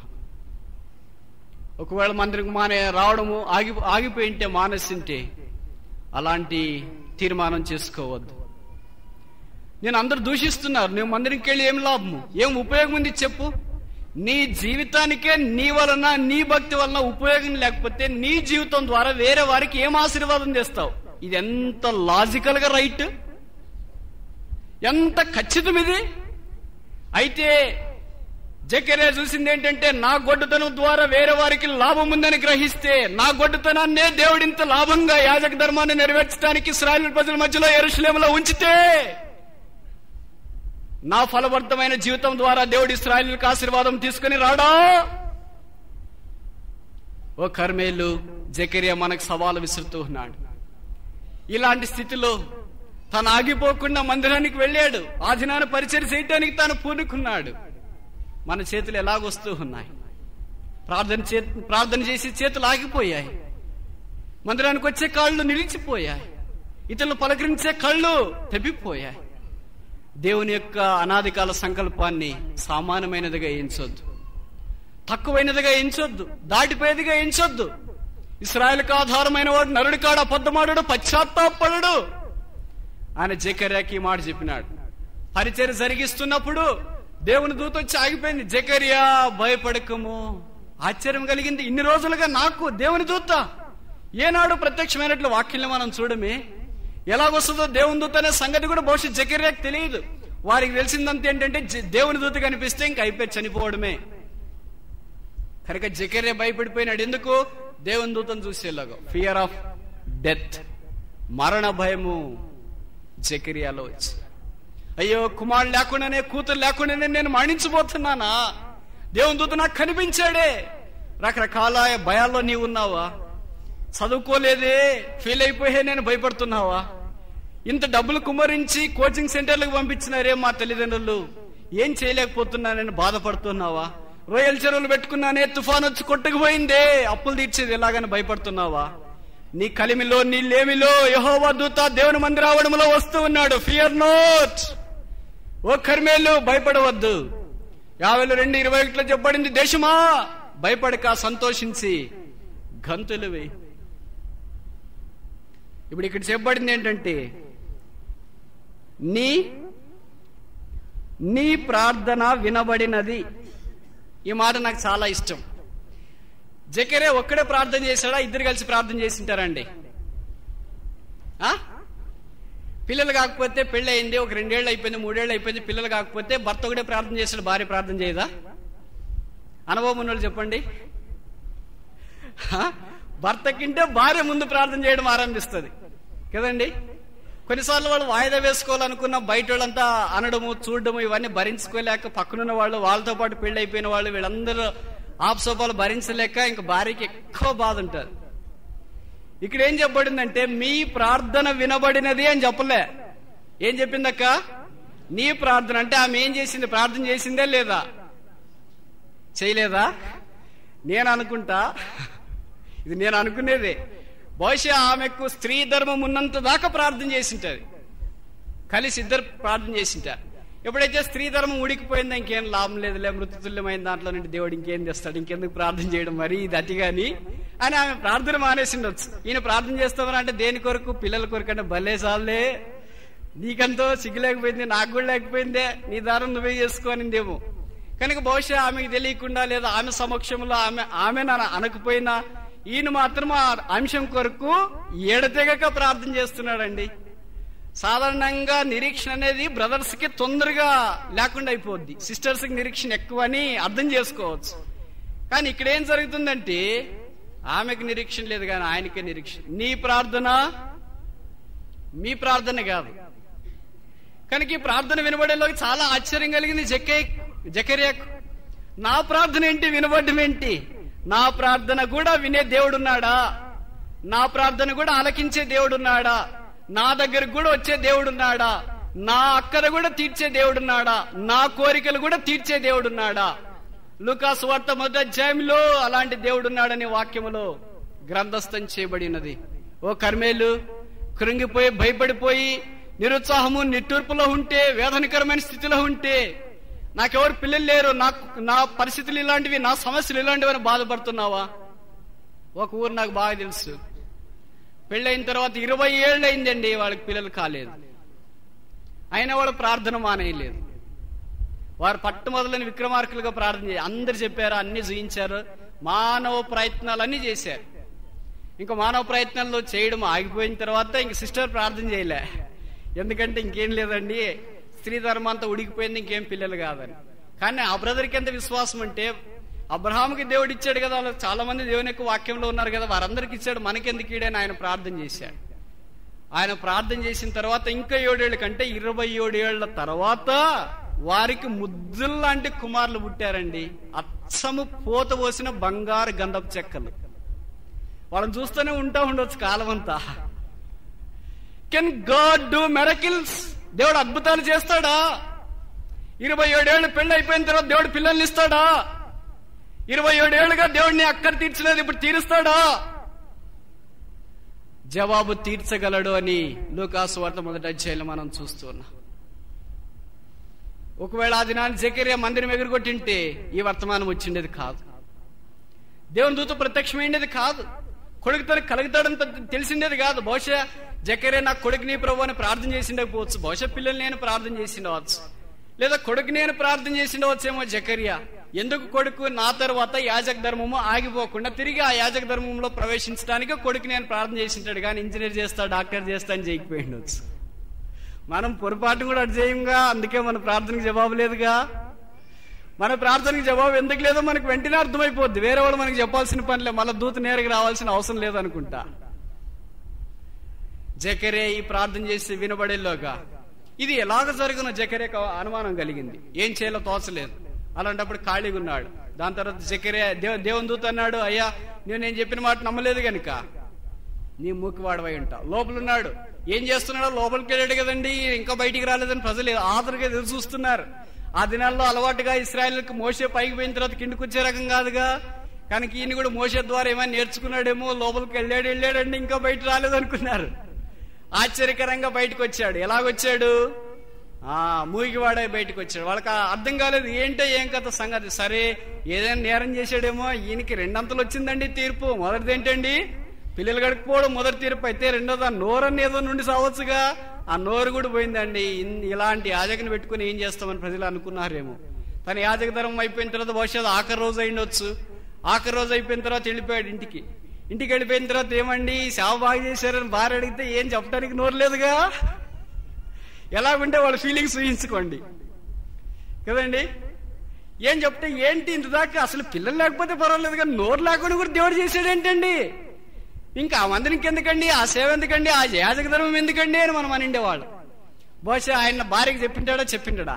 ఒకవేళ మందిరికి మానే రావడము ఆగి ఆగిపోయి ఉంటే మానేసింటే అలాంటి తీర్మానం చేసుకోవద్దు నేను అందరు దూషిస్తున్నారు నువ్వు మందిరికి వెళ్ళి ఏం లాభము ఏం ఉపయోగం ఉంది చెప్పు నీ జీవితానికే నీ వలన నీ భక్తి వలన ఉపయోగం లేకపోతే నీ జీవితం ద్వారా వేరే వారికి ఏం ఆశీర్వాదం చేస్తావు ఇది ఎంత లాజికల్ గా రైట్ ఎంత ఖచ్చితం ఇది అయితే జకరియా చూసింది ఏంటంటే నా గొడ్డుతనం ద్వారా వేరే వారికి లాభం ఉందని గ్రహిస్తే నా గొడ్డుతనాన్నే దేవుడింత లాభంగా యాజక ధర్మాన్ని నెరవేర్చడానికి ఇస్రాయల్ ప్రజల మధ్యలో ఎరుషులేములో ఉంచితే నా ఫలవర్ధమైన జీవితం ద్వారా దేవుడి ఇస్రాయలులకు ఆశీర్వాదం తీసుకుని రాడా ఓ కర్మేలు జకరియా మనకు సవాలు విసురుతూ ఉన్నాడు ఇలాంటి స్థితిలో తను ఆగిపోకుండా మందిరానికి వెళ్ళాడు ఆ దినాన పరిచయం చేయడానికి తాను పూనుకున్నాడు మన చేతులు ఎలాగొస్తూ ఉన్నాయి ప్రార్థన చే ప్రార్థన చేసి చేతులు ఆగిపోయాయి మందిరానికి వచ్చే కాళ్ళు నిలిచిపోయాయి ఇతరులు పలకరించే కళ్ళు తెప్పిపోయాయి దేవుని యొక్క అనాదికాల సంకల్పాన్ని సామాన్యమైనదిగా ఎంచొద్దు తక్కువైనదిగా ఎంచొద్దు దాటిపోయేదిగా ఎంచొద్దు ఇస్రాయల్కి ఆధారమైన వాడు నరుడి కాడ అబద్ధమాడు పశ్చాత్తాపడు ఆయన జకర్యాకి ఈ మాట చెప్పినాడు పరిచయం జరిగిస్తున్నప్పుడు దేవుని దూత వచ్చి ఆగిపోయింది జకర్యా భయపడకము ఆశ్చర్యం కలిగింది ఇన్ని రోజులుగా నాకు దేవుని దూత ఏనాడు ప్రత్యక్షమైనట్లు వాక్యాన్ని మనం చూడమే ఎలాగొస్తుందో దేవుని దూత అనే సంగతి కూడా బహుశా జకర్యాకి తెలియదు వారికి తెలిసిందంత ఏంటంటే జ- దేవుని దూత కనిపిస్తే ఇంక అయిపోయి చనిపోవడమే కనుక జకర్య భయపడిపోయినాడు ఎందుకు దేవుని దూతను చూసేలాగా ఫియర్ ఆఫ్ డెత్ మరణ భయము జకరియాలో వచ్చి అయ్యో కుమారుడు లేకుండానే కూతురు లేకుండానే నేను మరణించబోతున్నానా దేవుని దూత నాకు కనిపించాడే రకరకాల భయాల్లో నీవు ఉన్నావా చదువుకోలేదే ఫెయిల్ అయిపోయే నేను భయపడుతున్నావా ఇంత డబ్బులు కుమ్మరించి కోచింగ్ సెంటర్లకు పంపించినారే మా తల్లిదండ్రులు ఏం చేయలేకపోతున్నానని బాధపడుతున్నావా రొయ్యల చెరువులు పెట్టుకున్నానే తుఫాన్ వచ్చి కొట్టుకుపోయిందే అప్పులు తీర్చేది ఎలాగని భయపడుతున్నావా నీ కలిమిలో నీ లేమిలో యహోవా దూత దేవుని మందిరావడంలో వస్తూ ఉన్నాడు ఫియర్ నోట్ ఓ కర్మేలు భయపడవద్దు యాభైలో రెండు ఇరవై ఒకటిలో చెప్పబడింది దేశమా భయపడక సంతోషించి గంతులు వేయి ఇప్పుడు ఇక్కడ చెప్పబడింది ఏంటంటే నీ నీ ప్రార్థన వినబడినది ఈ మాట నాకు చాలా ఇష్టం జకరే ఒక్కడే ప్రార్థన చేశాడా ఇద్దరు కలిసి ప్రార్థన చేసింటారండి ఆ? పిల్లలు కాకపోతే పెళ్లి అయింది ఒక రెండేళ్ళు అయిపోయింది మూడేళ్ళు అయిపోయింది పిల్లలు కాకపోతే భర్త ఒకటే ప్రార్థన చేస్తాడు భార్య ప్రార్థన చేయదా అనుభవం ఉన్నోళ్ళు చెప్పండి ఆ? భర్తకింటే భార్య ముందు ప్రార్థన చేయడం ఆరంభిస్తుంది కదండి కొన్నిసార్లు వాళ్ళు వాయిదా వేసుకోవాలనుకున్న బయట వాళ్ళంతా అనడము చూడడము ఇవన్నీ భరించుకోలేక పక్కనున్న వాళ్ళు వాళ్ళతో పాటు పెళ్లి అయిపోయిన వాళ్ళు వీళ్ళందరూ ఆప్సోపాలు భరించలేక ఇంక భార్యకి ఎక్కువ బాధ ఉంటుంది ఇక్కడ ఏం చెప్పబడిందంటే మీ ప్రార్థన వినబడినది అని చెప్పలే ఏం చెప్పిందక్క నీ ప్రార్థన అంటే ఆమె ఏం చేసింది ప్రార్థన చేసిందే లేదా చేయలేదా నేను అనుకుంటా ఇది నేను అనుకునేదే బహుశా ఆమెకు స్త్రీ ధర్మం ఉన్నంత దాకా ప్రార్థన చేసింటది కలిసి ఇద్దరు ప్రార్థన చేసింటారు ఎప్పుడైతే స్త్రీ ధర్మం ఉడికిపోయిందో ఇంకేం లాభం లేదులే మృతుతుల్యమైన దాంట్లో నుండి దేవుడు ఇంకేం తెస్తాడు ఇంకెందుకు ప్రార్థన చేయడం మరి ఇది అతి గాని అని ఆమె ప్రార్థన మానేసిండొచ్చు ఈయన ప్రార్థన చేస్తామని అంటే దేని కొరకు పిల్లల కొరకు అంటే భలే సార్లే నీకంతో సిగ్గు లేకపోయింది నాకు కూడా లేకపోయిందే నీ దారం నువ్వే చేసుకోనిందేమో కనుక బహుశా ఆమెకు తెలియకుండా లేదా ఆమె సమక్షంలో ఆమె ఆమె అనకపోయినా ఈయన మాత్రం ఆ అంశం కొరకు ఎడతెగక ప్రార్థన చేస్తున్నాడండి సాధారణంగా నిరీక్షణ అనేది బ్రదర్స్ కి తొందరగా లేకుండా అయిపోద్ది సిస్టర్స్ కి నిరీక్షణ ఎక్కువ అని అర్థం చేసుకోవచ్చు కానీ ఇక్కడ ఏం జరుగుతుందంటే ఆమెకు నిరీక్షణ లేదు కానీ ఆయనకే నిరీక్షణ నీ ప్రార్థన మీ ప్రార్థన కాదు కనుక ఈ ప్రార్థన వినబడేలోకి చాలా ఆశ్చర్యం కలిగింది జకే జకర్యాకు నా ప్రార్థన ఏంటి వినబడ్డం ఏంటి నా ప్రార్థన కూడా వినే దేవుడున్నాడా నా ప్రార్థన కూడా ఆలకించే దేవుడున్నాడా నా దగ్గరకు కూడా వచ్చే దేవుడున్నాడా నా అక్కర కూడా తీర్చే దేవుడున్నాడా నా కోరికలు కూడా తీర్చే దేవుడున్నాడా లుకాసు వార్త మొదటి అధ్యాయంలో అలాంటి దేవుడున్నాడనే వాక్యములో గ్రంథస్థం చేయబడినది ఓ కర్మేలు కృంగిపోయి భయపడిపోయి నిరుత్సాహము నిట్టూర్పులో ఉంటే వేదనకరమైన స్థితిలో ఉంటే నాకెవరు పిల్లలు లేరు నాకు నా పరిస్థితులు ఇలాంటివి నా సమస్యలు ఇలాంటివి అని బాధపడుతున్నావా ఒక ఊరు నాకు బాగా తెలుసు పెళ్ళైన తర్వాత ఇరవై ఏళ్ళు అయిందండి వాళ్ళకి పిల్లలు కాలేదు అయినా వాళ్ళు ప్రార్థన మానేయలేదు వారు పట్టుమొదలని విక్రమార్కులుగా ప్రార్థన చేయాలి అందరు చెప్పారు అన్ని చూయించారు మానవ ప్రయత్నాలు అన్ని చేశారు ఇంకా మానవ ప్రయత్నాల్లో చేయడం ఆగిపోయిన తర్వాత ఇంక సిస్టర్ ప్రార్థన చేయలే ఎందుకంటే ఇంకేం లేదండి స్త్రీ ధర్మం అంతా ఉడికిపోయింది ఇంకేం పిల్లలు కాదని కానీ ఆ బ్రదర్కి ఎంత విశ్వాసం అంటే అబ్రహాముకి దేవుడు ఇచ్చాడు కదా వాళ్ళు చాలా మంది దేవుని యొక్క వాక్యంలో ఉన్నారు కదా వారందరికి ఇచ్చాడు మనకెందుకు ఈడని ఆయన ప్రార్థన చేశాడు ఆయన ప్రార్థన చేసిన తర్వాత ఇంకా ఏడేళ్ల కంటే ఇరవై ఏడేళ్ల తర్వాత వారికి ముద్దుల్లాంటి కుమారులు పుట్టారండి అచ్చము పోత పోసిన బంగారు గంధపు చెక్కలు వాళ్ళని చూస్తూనే ఉంటా ఉండొచ్చు కాలం అంతా కెన్ గాడ్ డూ మెరకిల్స్ దేవుడు అద్భుతాలు చేస్తాడా ఇరవై ఏడేళ్లు పెళ్లి అయిపోయిన తర్వాత దేవుడు పిల్లల్ని ఇస్తాడా ఇరవై ఏడేళ్లుగా దేవుడిని అక్కడ తీర్చలేదు ఇప్పుడు తీరుస్తాడా జవాబు తీర్చగలడు అని లూకాసు వార్త మొదటి అధ్యాయంలో మనం చూస్తున్నాం ఒకవేళ ఆ దినాన్ని జకరియా మందిరం ఎగురుకొట్టింటే ఈ వర్తమానం వచ్చిండేది కాదు దేవుని దూత ప్రత్యక్షమైండేది కాదు కొడుకుతో కలుగుతాడని పెద్ద తెలిసిండేది కాదు బహుశా జకరే నా కొడుకు నీ ప్రభు అని ప్రార్థన చేసిండకపోవచ్చు బహుశా పిల్లల్ని నేను ప్రార్థన చేసిండవచ్చు లేదా కొడుకు నేను ప్రార్థన చేసిండవచ్చేమో జకరియా ఎందుకు కొడుకు నా తర్వాత యాజక ధర్మము ఆగిపోకుండా తిరిగి ఆ యాజక ధర్మంలో ప్రవేశించడానికి కొడుకు నేను ప్రార్థన చేసింటాడు కానీ ఇంజనీర్ చేస్తా డాక్టర్ చేస్తా అని చేయకపోయిండొచ్చు మనం పొరపాటు కూడా అటు చేయంగా అందుకే మన ప్రార్థనకి జవాబు లేదుగా మన ప్రార్థనకి జవాబు ఎందుకు లేదో మనకు వెంటనే అర్థమైపోద్ది వేరే వాళ్ళు మనకి చెప్పాల్సిన పనిలే మళ్ళీ దూత నేరుగా రావాల్సిన అవసరం లేదనుకుంటా జకరే ఈ ప్రార్థన చేసి వినబడేలోగా ఇది ఎలాగ జరుగునో జకరే అనుమానం కలిగింది ఏం చేయాలో తోచలేదు అలాంటప్పుడు ఖాళీగా ఉన్నాడు దాని తర్వాత జకరే దేవ దేవుని దూత అన్నాడు అయ్యా నేను నేను చెప్పిన మాట నమ్మలేదు గనుక నీ మూకి వాడవై ఉంటావు లోపల ఉన్నాడు ఏం చేస్తున్నాడో లోపలికి వెళ్ళాడు కదండి ఇంకా బయటికి రాలేదని ప్రజలు ఆదరగా ఎదురు చూస్తున్నారు ఆ దినాల్లో అలవాటుగా ఇస్రాయల్కి మోసే పైకి పోయిన తర్వాత కిందకు వచ్చే రకం కాదుగా కనుక ఈయన కూడా మోసే ద్వారా ఏమైనా నేర్చుకున్నాడేమో లోపలికి వెళ్ళాడు వెళ్ళాడండి ఇంకా బయట రాలేదనుకున్నారు ఆశ్చర్యకరంగా బయటకు వచ్చాడు ఎలాగొచ్చాడు ఆ మూగివాడే బయటకు వచ్చాడు వాళ్ళకి ఆ అర్థం కాలేదు ఏంటో ఏం కథ సంగతి సరే ఏదైనా నేరం చేశాడేమో ఈయనకి రెండంతలు వచ్చిందండి తీర్పు మొదటిది ఏంటండి పిల్లలు గడుపుకోవడం మొదటి తీర్పు అయితే రెండోది ఆ నోరని ఏదో నుండి సావచ్చుగా ఆ నోరు కూడా పోయిందండి ఇన్- ఇలాంటి యాజకుని పెట్టుకుని ఏం చేస్తామని ప్రజలు అనుకున్నారేమో తన యాజక ధర్మం అయిపోయిన తర్వాత భవిష్యత్తు ఆఖరి రోజు అయిండొచ్చు ఆఖరి రోజు అయిపోయిన తర్వాత వెళ్ళిపోయాడు ఇంటికి ఇంటికి వెళ్ళిపోయిన తర్వాత ఏమండి సేవ బాగా చేశారని భార్య అడిగితే ఏం చెప్పడానికి నోరు లేదుగా ఎలాగుంటే వాళ్ళ ఫీలింగ్స్ ఊహించుకోండి కదండి ఏం చెప్తే ఏంటి ఇంత దాకా అసలు పిల్లలు లేకపోతే పర్వాలేదు కానీ నోరు లేకుండా కూడా దేవుడు చేసాడు ఏంటండి ఇంకా ఆ మందిని ఇంకెందుకండి ఆ సేవ ఎందుకండి ఆ యాజక ధర్మం ఎందుకండి అని మనం అనిండేవాళ్ళు బహుశా ఆయన భార్యకి చెప్పింటాడా చెప్పింటాడా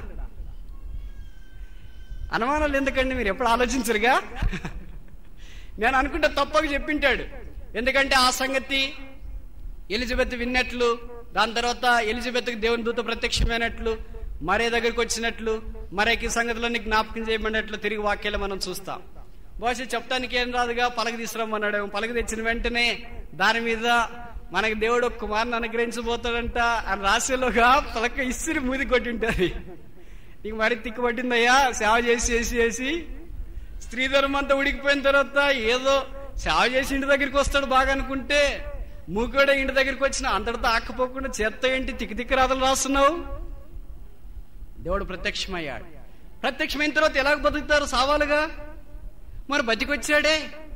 అనుమానాలు ఎందుకండి మీరు ఎప్పుడు ఆలోచించరుగా నేను అనుకుంటే తప్పక చెప్పింటాడు ఎందుకంటే ఆ సంగతి ఎలిజబెత్ విన్నట్లు దాని తర్వాత ఎలిజబెత్కి దేవుని దూత ప్రత్యక్షమైనట్లు మరే దగ్గరికి వచ్చినట్లు మరేకి సంగతులన్నీ జ్ఞాపకం చేయబడినట్లు తిరిగి వాక్యాలు మనం చూస్తాం బహుశా చెప్పడానికి ఏం రాదుగా పలక తీసుకురమ్మన్నాడు పలక తెచ్చిన వెంటనే దాని మీద మనకి దేవుడు ఒక కుమారుని అనుగ్రహించబోతాడంట అని రాసేలోగా పలక ఇసిరి మూది కొట్టింటది నీకు మరి తిక్కు పట్టిందయ్యా సేవ చేసి చేసి చేసి స్త్రీ ధర్మం అంతా ఉడికిపోయిన తర్వాత ఏదో సేవ చేసి ఇంటి దగ్గరికి వస్తాడు బాగా అనుకుంటే మూకుడే ఇంటి దగ్గరికి వచ్చిన అంతటితో ఆకపోకుండా చేత్త ఏంటి తిక్కి తిక్కి రాతలు రాస్తున్నావు దేవుడు ప్రత్యక్షమయ్యాడు ప్రత్యక్షమైన తర్వాత ఎలాగ బతుకుతారు సావాలుగా మరి బతికొచ్చాడే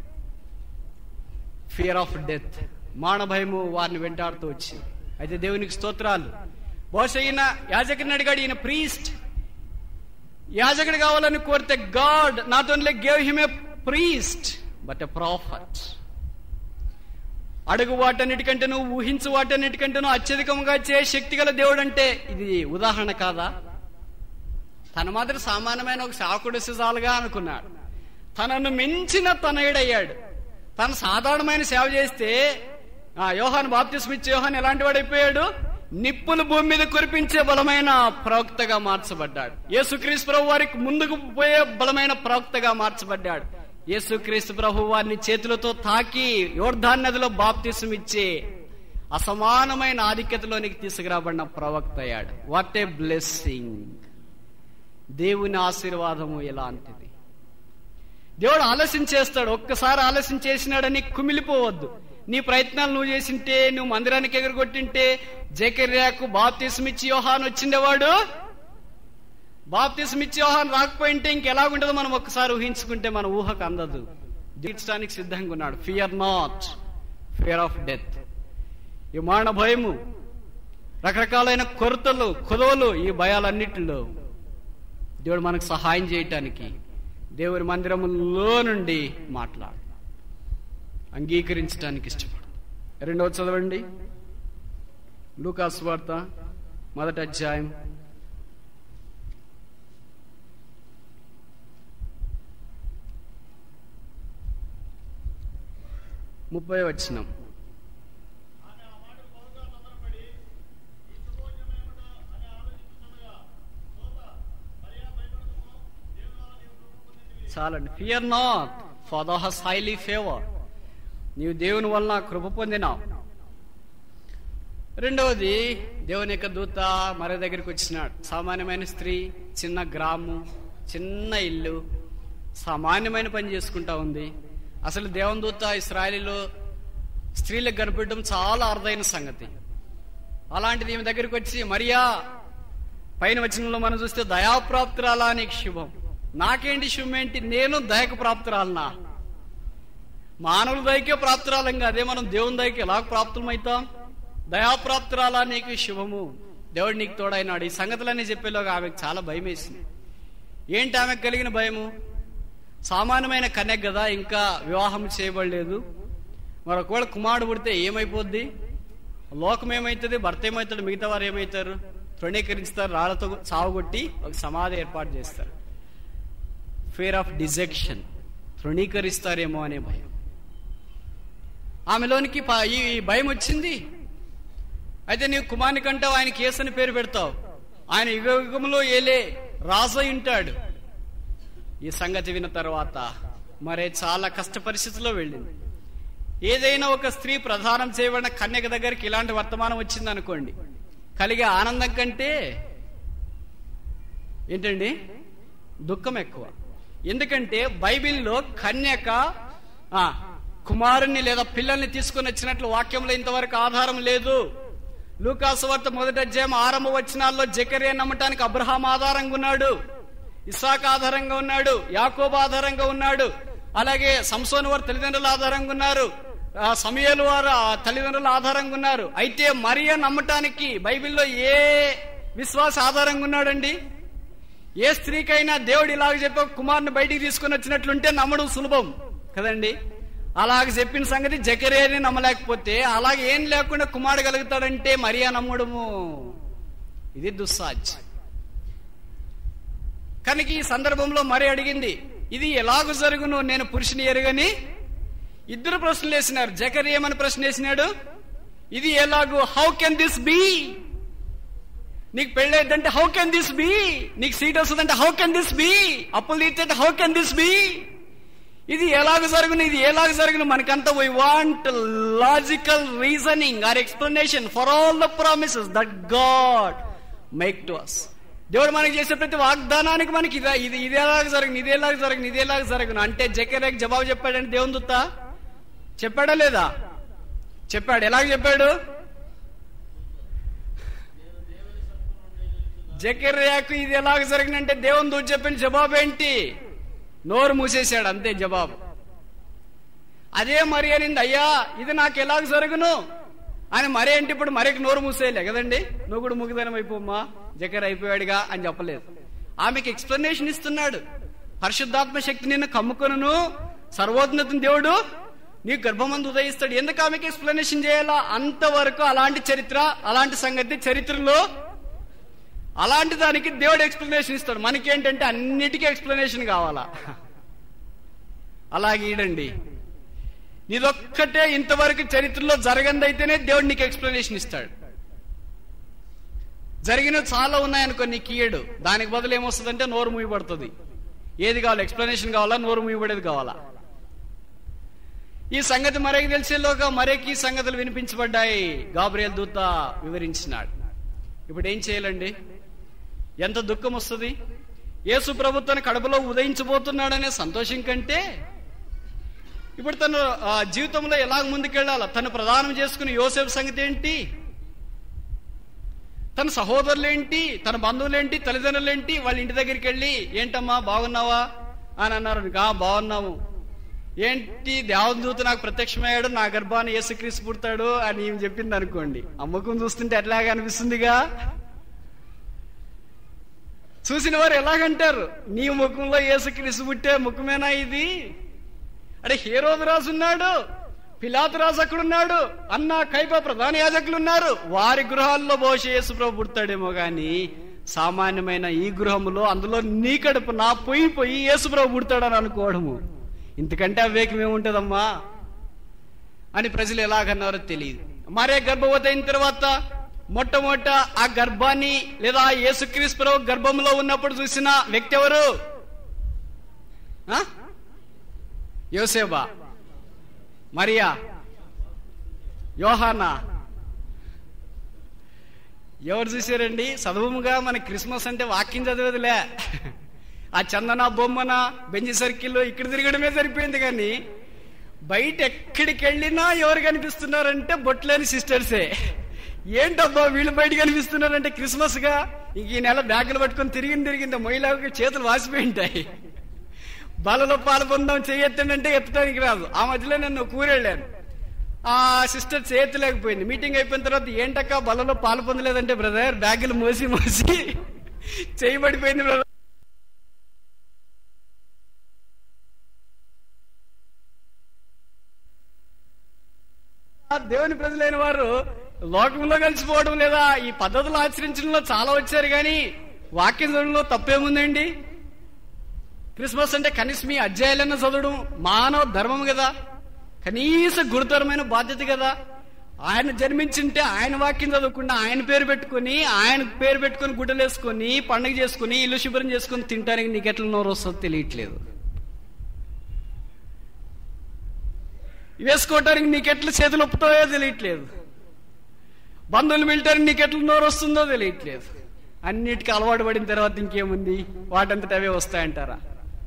ఫియర్ ఆఫ్ డెత్ మానభయము వారిని వెంటాడుతూ వచ్చింది అయితే దేవునికి స్తోత్రాలు బహుశా ఈయన యాజకుని అడిగాడు ఈయన ప్రీస్ట్ యాజకుడు కావాలని కోరితే God not only gave him a priest but a prophet అడుగు వాటన్నిటికంటేను ఊహించు వాటన్నిటికంటేను అత్యధికంగా చే శక్తి గల దేవుడు అంటే ఇది ఉదాహరణ కాదా తన మాదిరి సామాన్యమైన ఒక సాకుడు చాలుగా అనుకున్నాడు తనను మించిన తనయుడయ్యాడు తను సాధారణమైన సేవ చేస్తే ఆ యోహాన్ బాప్తిస్మ ఇచ్చే యోహాన్ ఎలాంటి వాడైపోయాడు నిప్పులు భూమి మీద కురిపించే బలమైన ప్రవక్తగా మార్చబడ్డాడు యేసుక్రీస్తు ప్రభు వారికి ముందుకు పోయే బలమైన ప్రవక్తగా మార్చబడ్డాడు యేసుక్రీస్తు ప్రభు వారిని చేతులతో తాకి యోర్ధాన్ నదిలో బాప్తిసం ఇచ్చే అసమానమైన ఆధిక్యతలోనికి తీసుకురాబడిన ప్రవక్త అయ్యాడు వాట్ ఏ బ్లెస్సింగ్ దేవుని ఆశీర్వాదము ఎలాంటిది దేవుడు ఆలస్యం చేస్తాడు ఒక్కసారి ఆలస్యం చేసినాడని కుమిలిపోవద్దు నీ ప్రయత్నాలు నువ్వు చేసింటే నువ్వు మందిరానికి ఎగరగొట్టింటే జకర్యాకు బాప్తిస్మిచ్చి యోహాన్ వచ్చిండేవాడు బాప్తిస్మిచ్చి యోహాన్ రాకపోయింటే ఇంకెలాగుంటుందో మనం ఒక్కసారి ఊహించుకుంటే మన ఊహకు అందదు తీర్చడానికి సిద్ధంగా ఉన్నాడు fear not fear of death ఈ మారణ భయము రకరకాలైన కొరతలు కొదవలు ఈ భయాలన్నిటిలో దేవుడు మనకు సహాయం చేయటానికి దేవుని మందిరములో నుండి మాట్లాడు అంగీకరించడానికి ఇష్టపడు రెండవ చదవండి లూకాస్ వార్త మొదటి అధ్యాయం ముప్పై వచ్చినం ఆమె ఆ మాటకు బహుగా తొందరపడి ఈ శుభోజనమేమిటో అని ఆలోచించుతుండగా దూత మరియా భయపడకుము దేవుని వల్ల నీవు కృప పొందితివి చాలండి fear not for the has highly favour నీవు దేవుని వలన కృప పొందినావు రెండవది దేవుని యొక్క దూత మరో దగ్గరికి వచ్చినాడు సామాన్యమైన స్త్రీ చిన్న గ్రామం చిన్న ఇల్లు సామాన్యమైన పని చేసుకుంటా ఉంది అసలు దేవుని దూత ఇస్రాయలీలో స్త్రీలకు కనిపెట్టడం చాలా అరుదైన సంగతి అలాంటిది ఈమె దగ్గరికి వచ్చి మరియా పైన వచనంలో మనం చూస్తే దయాప్రాప్తురాలా నీకు శుభం నాకేంటి శుభం ఏంటి నేను దయకు ప్రాప్తురాలనా మానవుల దయకే ప్రాప్తురాలం అదే మనం దేవుని దయకి ఎలా ప్రాప్తులమవుతాం దయాప్రాప్తురాలా నీకు శుభము దేవుడు నీకు తోడైనాడు ఈ సంగతులన్నీ చెప్పేలోగా ఆమెకు చాలా భయం వేసింది ఏంటి ఆమెకు కలిగిన భయము సామాన్యమైన కన్యక కదా ఇంకా వివాహం చేయబడలేదు మరి ఒకవేళ కుమారుడు పుడితే ఏమైపోద్ది లోకం ఏమైతుంది భర్త ఏమవుతాడు మిగతా వారు ఏమవుతారు తృణీకరిస్తారు రాళ్లతో సావుగొట్టి ఒక సమాధి ఏర్పాటు చేస్తారు ఫియర్ ఆఫ్ డిజెక్షన్ తృణీకరిస్తారేమో అనే భయం ఆమెలోనికి ప- ఈ ఈ భయం వచ్చింది అయితే నీవు కుమారుని కంటావు ఆయన కేసు అని పేరు పెడతావు ఆయన యుగ యుగంలో ఏలే రాజు అయి ఉంటాడు ఈ సంగతి విన్న తర్వాత మరే చాలా కష్ట పరిస్థితిలో వెళ్ళింది ఏదైనా ఒక స్త్రీ ప్రధానం చేయబడిన కన్యక దగ్గరికి ఇలాంటి వర్తమానం వచ్చింది అనుకోండి కలిగే ఆనందం కంటే ఏంటండి దుఃఖం ఎక్కువ ఎందుకంటే బైబిల్లో కన్యక ఆ, కుమారుణ్ణి లేదా పిల్లల్ని తీసుకొని వచ్చినట్లు వాక్యంలో ఇంతవరకు ఆధారం లేదు లూకాసు వార్త మొదటి అధ్యాయం ఆరంభ వచనాల్లో జకరియా నమ్మటానికి అబ్రహాం ఆధారంగా ఉన్నాడు ఇసాక్ ఆధారంగా ఉన్నాడు యాకోబు ఆధారంగా ఉన్నాడు అలాగే సంసోన్ వారి తల్లిదండ్రులు ఆధారంగా ఉన్నారు ఆ సమయలు వారు ఆ తల్లిదండ్రులు ఆధారంగా ఉన్నారు అయితే మరియ నమ్మటానికి బైబిల్లో ఏ విశ్వాస ఆధారంగా ఉన్నాడండి ఏ స్త్రీకైనా దేవుడు ఇలాగ చెప్పి ఒక కుమారుని బయటికి తీసుకొని వచ్చినట్లుంటే నమ్మడం సులభం కదండి అలాగ చెప్పిన సంగతి జకరేని నమ్మలేకపోతే అలాగే ఏం లేకుండా కుమారుడు కలుగుతాడంటే మరియా నమ్మడము ఇది దుస్సాధ్యం కనుక ఈ సందర్భంలో మరి అడిగింది ఇది ఎలాగ జరుగును నేను పురుషుని ఎరుగని ఇద్దరు ప్రశ్నలు వేసినారు జకర్ ఏమని ప్రశ్న వేసినాడు ఇది ఎలాగూ హౌ కెన్ దిస్ బీ నీకు పెళ్ళైందంటే హౌ కెన్ దిస్ బీ నీకు సీట్ వస్తుందంటే హౌ కెన్ దిస్ బీ అప్పులు తీర్చంటే హౌ కెన్ దిస్ బీ ఇది ఎలాగ జరుగును ఇది ఎలాగ జరుగును మనకంతా we want logical reasoning or explanation for all the promises that God make to us దేవుడు మనకి చేసే ప్రతి వాగ్దానానికి మనకి ఇది ఇది ఇది ఎలాగ జరుగును ఇది ఎలాగ జరుగును ఇది ఎలాగ జరుగును అంటే జకరేకి జవాబు చెప్పాడంటే దేవుని దుత్తా చెప్పాడా లేదా చెప్పాడు ఎలాగ చెప్పాడు జకర్యాకు ఇది ఎలాగ జరిగినంటే దేవుని దూత చెప్పిన జవాబు ఏంటి నోరు మూసేశాడు అంతే జవాబు అదే మరి అనింది అయ్యా ఇది నాకు ఎలాగ జరుగును అని మరి అంటే ఇప్పుడు మరికి నోరు మూసేయలే కదండి నువ్వు కూడా ముగిదనం అయిపోమ్మా జకర్ అయిపోయాడుగా అని చెప్పలేదు ఆమెకి ఎక్స్ప్లెనేషన్ ఇస్తున్నాడు పరిశుద్ధాత్మ శక్తి నిన్ను కమ్ముకొనును సర్వోన్నతం దేవుడు నీ గర్భమందు ఉదయిస్తాడు ఎందుకు ఆమెకి ఎక్స్ప్లెనేషన్ చేయాలా అంతవరకు అలాంటి చరిత్ర అలాంటి సంగతి చరిత్రలో అలాంటి దానికి దేవుడు ఎక్స్ప్లెనేషన్ ఇస్తాడు మనకేంటంటే అన్నిటికీ ఎక్స్ప్లెనేషన్ కావాలా అలాగే ఈడండి నీదొక్కటే ఇంతవరకు చరిత్రలో జరగందైతేనే దేవుడు నీకు ఎక్స్ప్లెనేషన్ ఇస్తాడు జరిగిన చాలా ఉన్నాయనుకో నీకు ఇయ్యడు దానికి బదులు ఏమొస్తుందంటే నోరు మూయబడుతుంది ఏది కావాలి ఎక్స్ప్లెనేషన్ కావాలా నోరు మూయబడేది కావాలా ఈ సంగతి మరేకి తెలిసేలోగా మరేకి ఈ సంగతులు వినిపించబడ్డాయి గాబ్రియల్ దూత వివరించినాడు ఇప్పుడు ఏం చేయాలండి ఎంత దుఃఖం వస్తుంది యేసు ప్రభు తన కడుపులో ఉదయించబోతున్నాడనే సంతోషం కంటే ఇప్పుడు తను ఆ, జీవితంలో ఎలాగ ముందుకెళ్ళాలా తను ప్రదానం చేసుకుని యోసేపు సంగతి ఏంటి తన సహోదరులేంటి తన బంధువులేంటి తల్లిదండ్రులేంటి వాళ్ళ ఇంటి దగ్గరికి వెళ్ళి ఏంటమ్మా బాగున్నావా అని అన్నారు ఆ బాగున్నాము ఏంటి దేవదూత నాకు ప్రత్యక్షమయ్యాడు నా గర్భాన్ని యేసుక్రీస్తు పుడతాడు అని ఈమె చెప్పింది అనుకోండి అమ్మకం చూస్తుంటే ఎట్లాగా అనిపిస్తుందిగా చూసిన వారు ఎలాగంటారు నీ ముఖంలో యేసుక్రీస్తు పుట్టే ముఖమేనా ఇది అంటే హేరోదు రాజు ఉన్నాడు పిలాతు రాజు అక్కడున్నాడు అన్న కైప ప్రధాన యాజకులు ఉన్నారు వారి గృహాల్లో బహుశా యేసుప్రభు పుడతాడేమో గాని సామాన్యమైన ఈ గృహములో అందులో నీ కడుపు నా పొయ్యి పొయ్యి యేసుప్రభు పుడతాడని అనుకోవడము ఇంతకంటే అవేకం ఏముంటదమ్మా అని ప్రజలు ఎలాగన్నారో తెలియదు మరే గర్భవతి అయిన తర్వాత మొట్టమొదట ఆ గర్భాన్ని లేదా ఆ యేసుక్రీస్తు ప్రభు గర్భంలో ఉన్నప్పుడు చూసిన వ్యక్తి ఎవరు ఆ? యోసేబా మరియా యోహానా ఎవరు చూసారండి చదువుముగా మన క్రిస్మస్ అంటే వాక్యం చదివేదిలే ఆ చందన బొమ్మన బెంజి సర్కిల్ ఇక్కడ తిరగడమే సరిపోయింది కానీ బయట ఎక్కడికి వెళ్ళినా ఎవరు కనిపిస్తున్నారంటే బొట్లేని సిస్టర్సే ఏంటబ్బా వీళ్ళు బయట కనిపిస్తున్నారంటే క్రిస్మస్ గా ఇంక ఈ నెల బ్యాగులు పట్టుకొని తిరిగింది తిరిగింది మహిళకి చేతులు వాసిపోయి ఉంటాయి బలలో పాలు పొందాం చేయెత్తండి ఎత్తడానికి రాదు ఆ మధ్యలో నేను కూరెళ్ళాను ఆ సిస్టర్ చేయలేకపోయింది మీటింగ్ అయిపోయిన తర్వాత ఏంటక్క బలలో పాలు పొందలేదంటే బ్రదర్ బ్యాగులు మోసి మోసి చేయబడిపోయింది బ్రదర్ ఆ దేవుని ప్రజలైన వారు లోకంలో కలిసిపోవడం లేదా ఈ పద్ధతులు ఆచరించడంలో చాలా వచ్చారు కానీ వాక్యం చదవడంలో తప్పేముందండి క్రిస్మస్ అంటే కనీసం మీ అధ్యాయాలన్న చదవడం మానవ ధర్మం కదా కనీస గురుతరమైన బాధ్యత కదా ఆయన జన్మించింటే ఆయన వాక్యం చదవకుండా ఆయన పేరు పెట్టుకొని ఆయన పేరు పెట్టుకొని గుడ్డలు వేసుకొని పండుగ చేసుకుని ఇల్లు శుభ్రం చేసుకుని తింటానికి నీకు ఎట్లా నోరు వస్తుందో తెలియట్లేదు వేసుకోవటానికి నీకెట్లా చేతులు ఒప్పుతాయో తెలియట్లేదు బంధువులు మిలిటానికి నీకెట్లా నోరు వస్తుందో తెలియట్లేదు అన్నిటికీ అలవాటు పడిన తర్వాత ఇంకేముంది వాటంతట అవే వస్తాయంటారా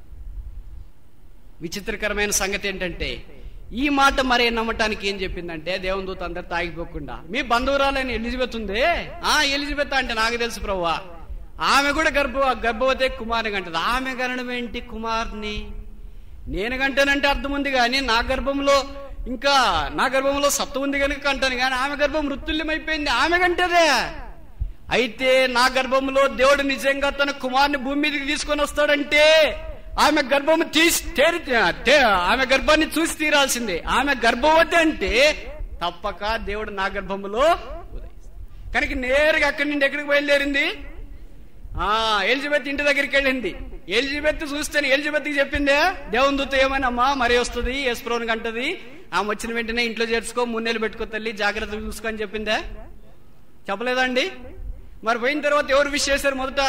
విచిత్రకరమైన సంగతి ఏంటంటే ఈ మాట మరే నమ్మటానికి ఏం చెప్పిందంటే దేవుని దూత అందరు తాగిపోకుండా మీ బంధువురాలైన ఎలిజబెత్ ఉందే ఆ ఎలిజబెత్ అంటే నాకు తెలుసు ప్రవ్వా ఆమె కూడా గర్భ గర్భవతి కుమారుని కంటది ఆమె గణడం ఏంటి కుమార్ని నేను కంటానంటే అర్థం ఉంది కానీ నా గర్భంలో ఇంకా నా గర్భంలో సత్తు ఉంది కనుక కంటాను కానీ ఆమె గర్భం మృత్యుల్యమైపోయింది ఆమె కంటదే అయితే నా గర్భంలో దేవుడు నిజంగా తన కుమార్ని భూమి మీదకి తీసుకొని వస్తాడంటే ఆమె గర్భము తీసి తేరి తే- ఆమె గర్భాన్ని చూసి తీరాల్సిందే ఆమె గర్భవతి అంటే తప్పక దేవుడు నా గర్భములో ఉదయిస్తాడు. కనుక నేరుగా అక్కడి నుండి ఎక్కడికి బయలుదేరింది ఆ ఎలిజబెత్ ఇంటి దగ్గరికి వెళ్ళింది ఎలిజబెత్ చూస్తే ఎలిజబెత్ చెప్పిందే దేవుని దూత ఏమైనమ్మా మరీ వస్తుంది యశ్ప్రభుని కంటది ఆమె వచ్చిన వెంటనే ఇంట్లో చేర్చుకో మున్నేళ్ళు పెట్టుకో తల్లి జాగ్రత్తగా చూసుకో అని చెప్పిందే చెప్పలేదండి మరి పోయిన తర్వాత ఎవరు విష్ చేశారు మొదట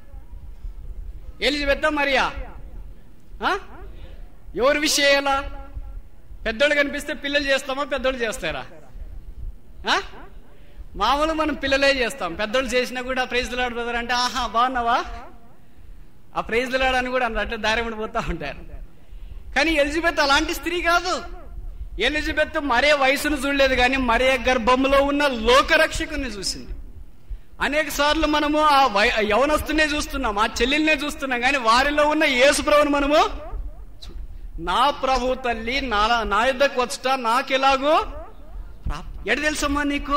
ఎలిజబెత్తా మరియా ఆ? ఎవరు విష్ చేయాలా పెద్దోళ్ళు కనిపిస్తే పిల్లలు చేస్తామా పెద్దోళ్ళు చేస్తారా ఆ? మామూలు మనం పిల్లలే చేస్తాం పెద్దోళ్ళు చేసినా కూడా ప్రైజ్ లాడు బ్రదర్ అంటే ఆహా బాగున్నావా ఆ ప్రైజ్ లాడని కూడా అన్నట్టు దారి పోతా ఉంటారు కానీ ఎలిజబెత్ అలాంటి స్త్రీ కాదు ఎలిజబెత్ మరే వయసును చూడలేదు కానీ మరే గర్భంలో ఉన్న లోకరక్షకుని చూసింది అనేక సార్లు మనము ఆ వై- ఆ యవనస్తునే చూస్తున్నాం ఆ చెల్లెల్నే చూస్తున్నాం కానీ వారిలో ఉన్న యేసు ప్రభుని మనము చూ- నా ప్రభు తల్లి నా నా యుద్ధకు వచ్చట నాకెలాగో ప్రాప్- ఎడ తెలుసమ్మా నీకు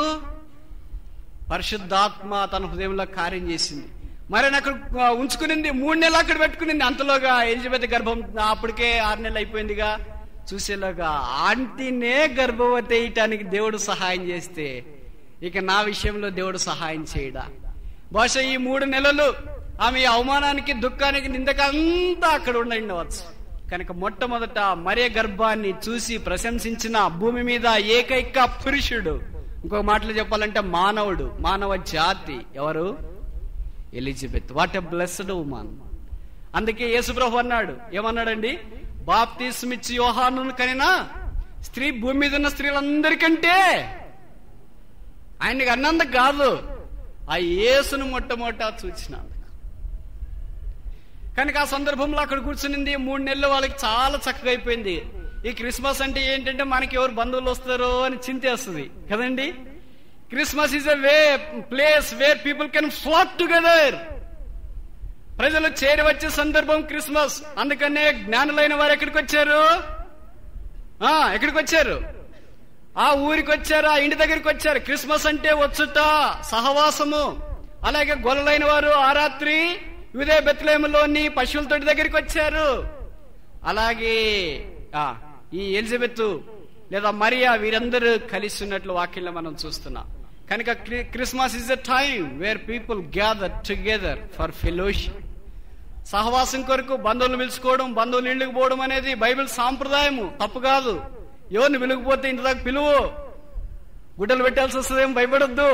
పరిశుద్ధాత్మ తన హృదయంలో కార్యం చేసింది మరి అక్కడ ఆ, ఉంచుకునింది మూడు నెలలు అక్కడ పెట్టుకునింది అంతలోగా ఎలిజబెత్ గర్భం అప్పటికే ఆరు నెలలు అయిపోయిందిగా చూసేలాగా ఆంటీనే గర్భవతి వేయటానికి దేవుడు సహాయం చేస్తే ఇక నా విషయంలో దేవుడు సహాయం చేయడా బహుశా ఈ మూడు నెలలు ఆమె ఈ అవమానానికి దుఃఖానికి నిందకంతా అక్కడ ఉండవచ్చు కనుక మొట్టమొదట మరే గర్భాన్ని చూసి ప్రశంసించిన భూమి మీద ఏకైక పురుషుడు ఇంకొక మాటలు చెప్పాలంటే మానవుడు మానవ జాతి ఎవరు Elizabeth what a blessed woman అందుకే యేసుప్రభు అన్నాడు ఏమన్నాడండి బాప్తిస్మిచ్చి యోహాను కనినా స్త్రీ భూమి మీద ఉన్న స్త్రీలందరికంటే ఆయనకి అన్నందుకు కాదు ఆ యేసును మొట్టమొదట చూచినందుకు కనుక ఆ సందర్భంలో అక్కడ కూర్చునింది మూడు నెలలు వాళ్ళకి చాలా చక్కగా అయిపోయింది ఈ క్రిస్మస్ అంటే ఏంటంటే మనకి ఎవరు బంధువులు వస్తారో అని చింతేస్తుంది కదండి Christmas is a way place where people can flock together ప్రజలు చేరి వచ్చే సందర్భం క్రిస్మస్ అందుకనే జ్ఞానులైన వారు ఎక్కడికి వచ్చారు ఆ ఎక్కడికి వచ్చారు ఆ ఊరికి వచ్చారు ఆ ఇంటి దగ్గరికి వచ్చారు క్రిస్మస్ అంటే వచ్చుట సహవాసము అలాగే గొల్లలైన వారు ఆ రాత్రి విదే బెత్లేములోని పశువుల తోటి దగ్గరికి వచ్చారు అలాగే ఆ ఈ ఎలిజబెత్ లేదా మరియా వీరందరూ కలిసి ఉన్నట్లు వాక్యంలో మనం చూస్తున్నాం కనుక క్రి- Christmas is a time where people gather together for fellowship సహవాసం కొరకు బంధువులు పిలుచుకోవడం బంధువులు ఇళ్ళకి పోవడం అనేది బైబిల్ సాంప్రదాయము తప్పు కాదు ఎవరిని పిలువకపోతే ఇంటి దాకా పిలువు గుడ్డలు పెట్టాల్సి వస్తుందేం భయపడొద్దు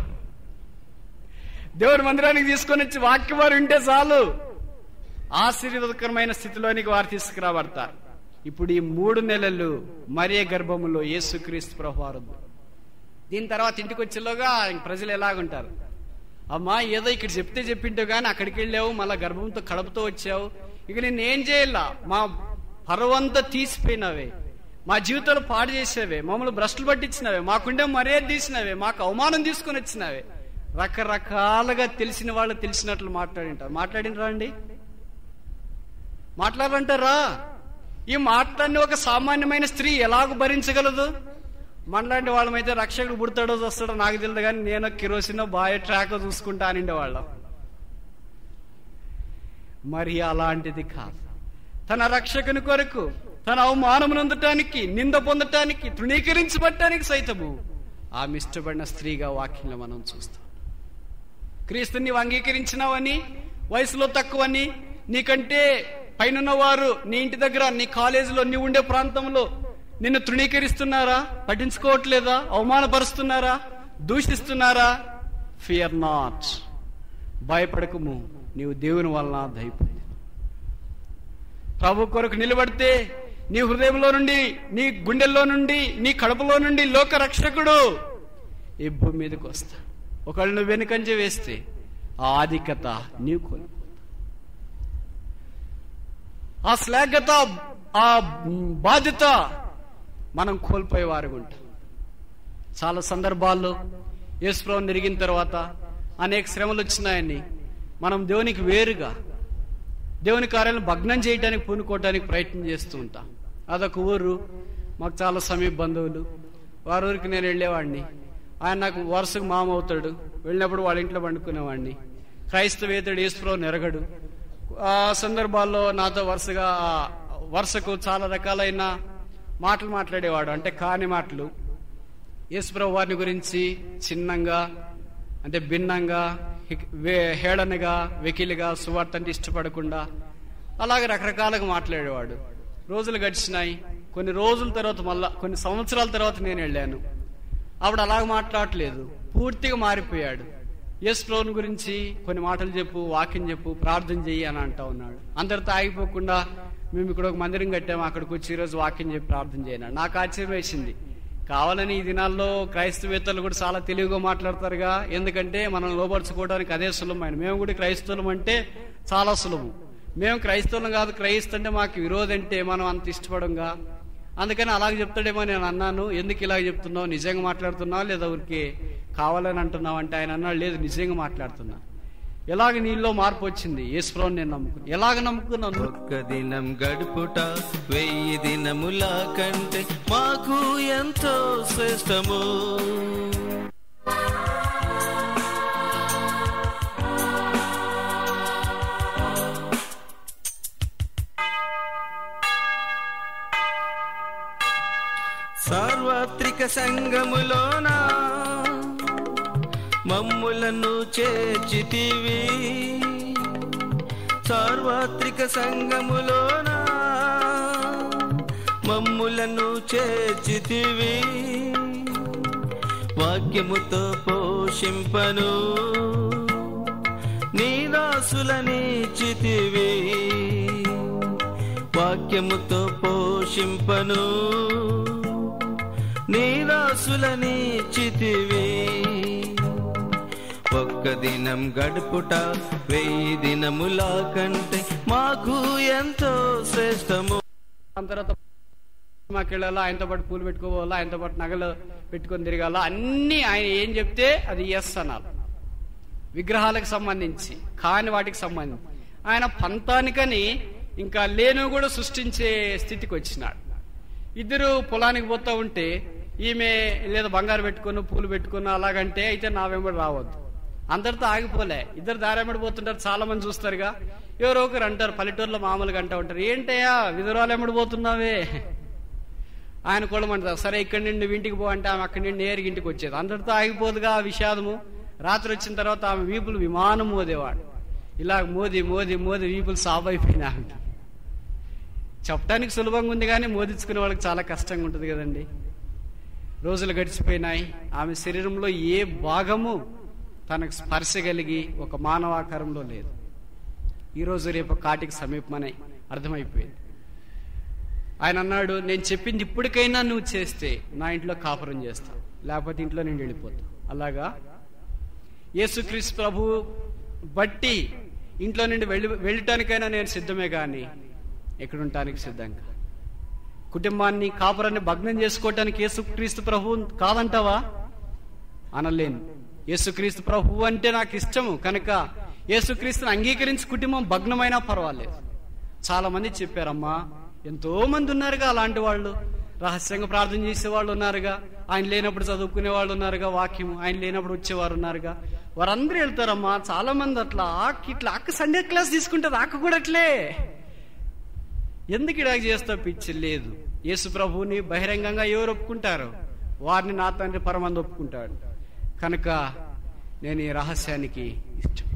దేవుడి మందిరానికి తీసుకొని వచ్చి వాక్యం వారు వింటే చాలు ఆశీర్వాదకరమైన స్థితిలోనికి వారు తీసుకురాబడతారు ఇప్పుడు ఈ మూడు నెలలు మరియ గర్భములో యేసుక్రీస్తు ప్రభువారు దీని తర్వాత ఇంటికి వచ్చేలోగా ఇంక ప్రజలు ఎలాగుంటారు అమ్మా ఏదో ఇక్కడ చెప్తే చెప్పింటావు కానీ అక్కడికి వెళ్ళావు మళ్ళా గర్భంతో కడుపుతో వచ్చావు ఇక నేను ఏం చేయాలా మా పర్వంతా తీసిపోయినవే మా జీవితాలు పాడు చేసేవే మమ్మల్ని భ్రష్టులు పట్టించినవే మాకుండే మర్యాద తీసినవే మాకు అవమానం తీసుకొని వచ్చినవే రకరకాలుగా తెలిసిన వాళ్ళు తెలిసినట్లు మాట్లాడింటారు మాట్లాడినరా అండి మాట్లాడారంటారా ఈ మాట్లాడిన ఒక సామాన్యమైన స్త్రీ ఎలాగ భరించగలదు మనలాంటి వాళ్ళమైతే రక్షకుడు పుడతాడో వస్తాడో నాకు తెలియదు కానీ నేను కిరోసిన్ బాయ్ ట్రాక్ చూసుకుంటా అనిండే వాళ్ళం మరి అలాంటిది కాదు తన రక్షకుని కొరకు తన అవమానం పొందటానికి నింద పొందటానికి తృణీకరించబడటానికి సైతము ఆమె ఇష్టపడిన స్త్రీగా వాక్యంలో మనం చూస్తాం క్రీస్తుని నీవు అంగీకరించినావని వయసులో తక్కువని నీకంటే పైన వారు నీ ఇంటి దగ్గర నీ కాలేజీలో నీ ఉండే ప్రాంతంలో నిన్ను తృణీకరిస్తున్నారా పట్టించుకోవట్లేదా అవమానపరుస్తున్నారా దూషిస్తున్నారా ఫియర్ నాట్ భయపడకము నీవు దేవుని వలన దయపడి ప్రభు కొరకు నిలబడితే నీ హృదయంలో నుండి నీ గుండెల్లో నుండి నీ కడుపులో నుండి లోక రక్షకుడు ఈ భూమి మీదకి వస్తా ఒకళ్ళు నువ్వు వెనుకంజ వేస్తే ఆ ఆధిక్యత నీవు కోల్పోతావు ఆ శ్లాఘ్యత ఆ బాధ్యత మనం కోల్పోయే వారు ఉంటాం చాలా సందర్భాల్లో యేసుప్రభు నెరిగిన తర్వాత అనేక శ్రమలు వచ్చినాయని మనం దేవునికి వేరుగా దేవుని కార్యాలను భగ్నం చేయడానికి పూనుకోవడానికి ప్రయత్నం చేస్తూ ఉంటాం అదొక ఊరు మాకు చాలా సమీప బంధువులు వారి ఊరికి నేను వెళ్ళేవాడిని ఆయన నాకు వరుసకు మామ అవుతాడు వెళ్ళినప్పుడు వాళ్ళ ఇంట్లో పండుకునేవాడిని క్రైస్తవేతడు యేసుప్రభు నెరగడు ఆ సందర్భాల్లో నాతో వరుసగా ఆ వరుసకు చాలా రకాలైన మాటలు మాట్లాడేవాడు అంటే కాని మాటలు యేసుప్రభు వారిని గురించి చిన్నంగా అంటే భిన్నంగా హి- వే- హేళనగా వెకిలిగా సువార్త అంటే ఇష్టపడకుండా అలాగే రకరకాలుగా మాట్లాడేవాడు రోజులు గడిచినాయి కొన్ని రోజుల తర్వాత మళ్ళా కొన్ని సంవత్సరాల తర్వాత నేను వెళ్ళాను ఆవిడ అలాగ మాట్లాడట్లేదు పూర్తిగా మారిపోయాడు యేసు ప్రభుని గురించి కొన్ని మాటలు చెప్పు వాక్యం చెప్పు ప్రార్థన చెయ్యి అని అంటా ఉన్నాడు అందరితో ఆగిపోకుండా మేము ఇక్కడ ఒక మందిరం కట్టాము అక్కడికి వచ్చి ఈరోజు వాక్యం చెప్పి ప్రార్థన చేయనాడు నాకు ఆశ్చర్యం వేసింది కావాలని ఈ దినాల్లో క్రైస్తవేత్తలు కూడా చాలా తెలివిగా మాట్లాడతారుగా ఎందుకంటే మనం లోపరుచుకోవడానికి అదే సులభమైన మేము కూడా క్రైస్తవులం అంటే చాలా సులభం మేము క్రైస్తవులం కాదు క్రైస్త అంటే మాకు విరోధం అంటే మనం అంత ఇష్టపడంగా అందుకని అలాగ చెప్తాడేమో నేను అన్నాను ఎందుకు ఇలాగ చెప్తున్నావు నిజంగా మాట్లాడుతున్నావు లేదా ఊరికి కావాలని అంటున్నావు అంటే ఆయన అన్నాడు లేదు నిజంగా మాట్లాడుతున్నా ఎలాగ నీలో మార్పు వచ్చింది యేసుప్రభుని నేను నమ్ముకున్నాను ఎలాగ నమ్ముకున్నాను ఒక్క దినం గడుపుట వెయ్యి దినముల కంటే మాకు ఎంతో శ్రేష్టము సార్వత్రిక సంఘములోన మమ్ములను చేర్చితివి సార్వత్రిక సంఘములోన మమ్ములను చేర్చితివి వాక్యముతో పోషింపను నీ దాసులని చితివి వాక్యముతో పోషింపను నీ దాసులని చితివి ఒక్క దినం గడుపుట వెయ్యి దినముల కంటే మాకు ఎంతో శ్రేష్టము దాని తర్వాత మాకు వెళ్ళాలా ఆయనతో పాటు పూలు పెట్టుకోవాలా ఆయనతో పాటు నగలు పెట్టుకొని తిరగాల అన్ని ఆయన ఏం చెప్తే అది ఎస్ అనాలి విగ్రహాలకు సంబంధించి కాని వాటికి సంబంధించి ఆయన పంతానికని ఇంకా లేను కూడా సృష్టించే స్థితికి వచ్చినాడు ఇద్దరు పొలానికి పోతా ఉంటే ఈమె లేదా బంగారు పెట్టుకుని పూలు పెట్టుకుని అలాగంటే అయితే నా వెంబడి రావద్దు అందరితో ఆగిపోలే ఇద్దరు దారెంబడి పోతుంటారు చాలా మంది చూస్తారుగా ఎవరో ఒకరు అంటారు పల్లెటూరులో మామూలుగా అంటూ ఉంటారు ఏంటయ్యా విధురాలు ఎమ్మడి పోతున్నావే ఆయన కొడమంటారు సరే ఇక్కడి నుండి ఇంటికి పో అంటే ఆమె అక్కడి నుండి నేరుగా ఇంటికి వచ్చేది అందరితో ఆగిపోదుగా ఆ విషాదము రాత్రి వచ్చిన తర్వాత ఆమె వీపులు విమానం మోదేవాడు ఇలా మోది మోది మోది వీపులు సాఫ్ అయిపోయినా చెప్పడానికి సులభంగా ఉంది కానీ మోదించుకునే వాళ్ళకి చాలా కష్టంగా ఉంటుంది కదండి రోజులు గడిచిపోయినాయి ఆమె శరీరంలో ఏ భాగము తనకు స్పర్శ కలిగి ఒక మానవాకారంలో లేదు ఈ రోజు రేపు కాటికి సమీపమని అర్థమైపోయింది ఆయన అన్నాడు నేను చెప్పింది ఇప్పటికైనా నువ్వు చేస్తే నా ఇంట్లో కాపురం చేస్తావు లేకపోతే ఇంట్లో నేను వెళ్ళిపోతావు అలాగా యేసుక్రీస్తు ప్రభు బట్టి ఇంట్లో నుండి వెళ్ళి వెళ్ళటానికైనా నేను సిద్ధమే కానీ ఎక్కడ ఉండటానికి సిద్ధంగా కుటుంబాన్ని కాపురాన్ని భగ్నం చేసుకోవటానికి యేసుక్రీస్తు ప్రభు కాదంటావా అనలేను యేసుక్రీస్తు ప్రభు అంటే నాకు ఇష్టము కనుక యేసుక్రీస్తుని అంగీకరించి కుటుంబం భగ్నమైనా పర్వాలేదు చాలా మంది చెప్పారమ్మా ఎంతో మంది ఉన్నారుగా అలాంటి వాళ్ళు రహస్యంగా ప్రార్థన చేసే వాళ్ళు ఉన్నారుగా ఆయన లేనప్పుడు చదువుకునే వాళ్ళు ఉన్నారుగా వాక్యం ఆయన లేనప్పుడు వచ్చేవారు ఉన్నారుగా వారందరూ వెళ్తారమ్మా చాలా మంది అట్లా ఆక్ ఇట్లా అక్క సండే క్లాస్ తీసుకుంటారు అక్క కూడా అట్లే ఎందుకు ఇలాగ చేస్తా పిచ్చి లేదు యేసు ప్రభువుని బహిరంగంగా ఎవరు ఒప్పుకుంటారు వారిని నా తండ్రి పరమంది ఒప్పుకుంటాడు కనుక నేను ఈ రహస్యానికి ఇష్టం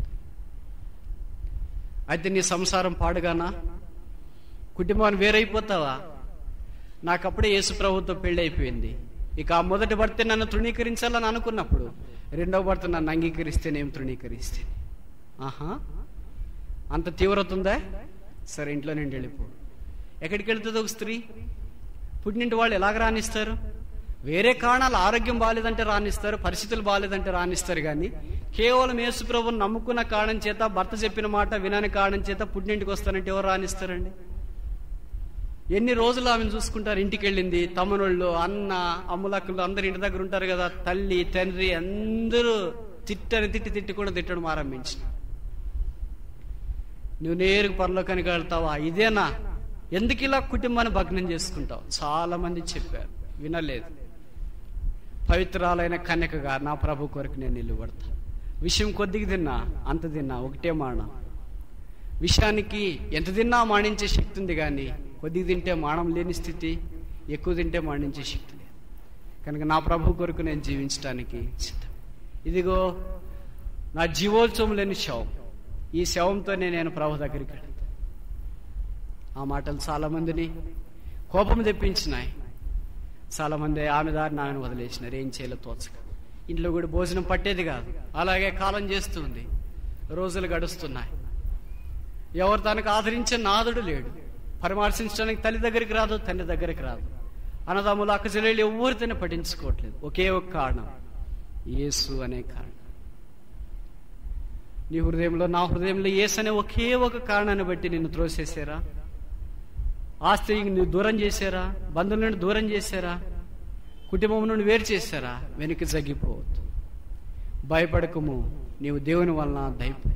అయితే నీ సంసారం పాడుగానా కుటుంబాన్ని వేరైపోతావా నాకప్పుడే యేసు ప్రభుతో పెళ్లి అయిపోయింది ఇక ఆ మొదటి భర్త నన్ను తృణీకరించాలని అనుకున్నప్పుడు రెండవ భర్త నన్ను అంగీకరిస్తే నేను తృణీకరిస్తే ఆహా అంత తీవ్రత ఉందా సరే ఇంట్లో నుండి వెళ్ళిపో ఎక్కడికి వెళ్తుంది ఒక స్త్రీ పుట్టినింటి వాళ్ళు ఎలాగ రాణిస్తారు వేరే కారణాలు ఆరోగ్యం బాగాలేదంటే రాణిస్తారు పరిస్థితులు బాగాలేదంటే రాణిస్తారు కానీ కేవలం యేసు ప్రభుని నమ్ముకున్న కారణం చేత భర్త చెప్పిన మాట వినని కారణం చేత పుట్టినింటికి వస్తానంటే ఎవరు రాణిస్తారండి ఎన్ని రోజులు ఆమెను చూసుకుంటారు ఇంటికి వెళ్ళింది తమ్ముళ్ళు అన్న అమ్ములక్కలు అందరు ఇంటి దగ్గర ఉంటారు కదా తల్లి తండ్రి అందరూ తిట్టని తిట్టి తిట్టి కూడా తిట్టడం ఆరంభించిన నువ్వు నేరుగా పరలోకానికి వెళ్తావా ఇదేనా ఎందుకు ఇలా కుటుంబాన్ని భగ్నం చేసుకుంటావు చాలా మంది చెప్పారు వినలేదు పవిత్రాలైన కన్యకగా నా ప్రభు కొరకు నేను నిలబడతా విషయం కొద్దిగా తిన్నా అంత తిన్నా ఒకటే మాణం విషయానికి ఎంత తిన్నా మాణించే శక్తి ఉంది కానీ కొద్దిగా తింటే మాణం లేని స్థితి ఎక్కువ తింటే మాణించే శక్తి లేదు కనుక నా ప్రభు కొరకు నేను జీవించడానికి సిద్ధం ఇదిగో నా జీవోత్సవం లేని శవం ఈ శవంతోనే నేను ప్రభు దగ్గరికి వెళ్తాను ఆ మాటలు చాలా మందిని కోపం తెప్పించినాయి చాలా మంది ఆమె దారిని ఆమెను వదిలేసినారు ఏం చేయాలో తోచక ఇంట్లో కూడా భోజనం పట్టేది కాదు అలాగే కాలం చేస్తుంది రోజులు గడుస్తున్నాయి ఎవరు తనకు ఆదరించే నాదుడు లేడు పరామర్శించడానికి తల్లి దగ్గరికి రాదు తండ్రి దగ్గరికి రాదు అన్నదమ్ములు అక్క చెల్లెళ్ళు ఎవరితోనే పట్టించుకోవట్లేదు ఒకే ఒక కారణం యేసు అనే కారణం నీ హృదయంలో నా హృదయంలో యేసు అనే ఒకే ఒక కారణాన్ని బట్టి నిన్ను త్రోసేసారా ఆస్తిని నువ్వు దూరం చేశారా బంధువుల నుండి దూరం చేశారా కుటుంబం నుండి వేరు చేశారా వెనక్కి జగ్గిపోవద్దు భయపడకము నీవు దేవుని వలన దయపడి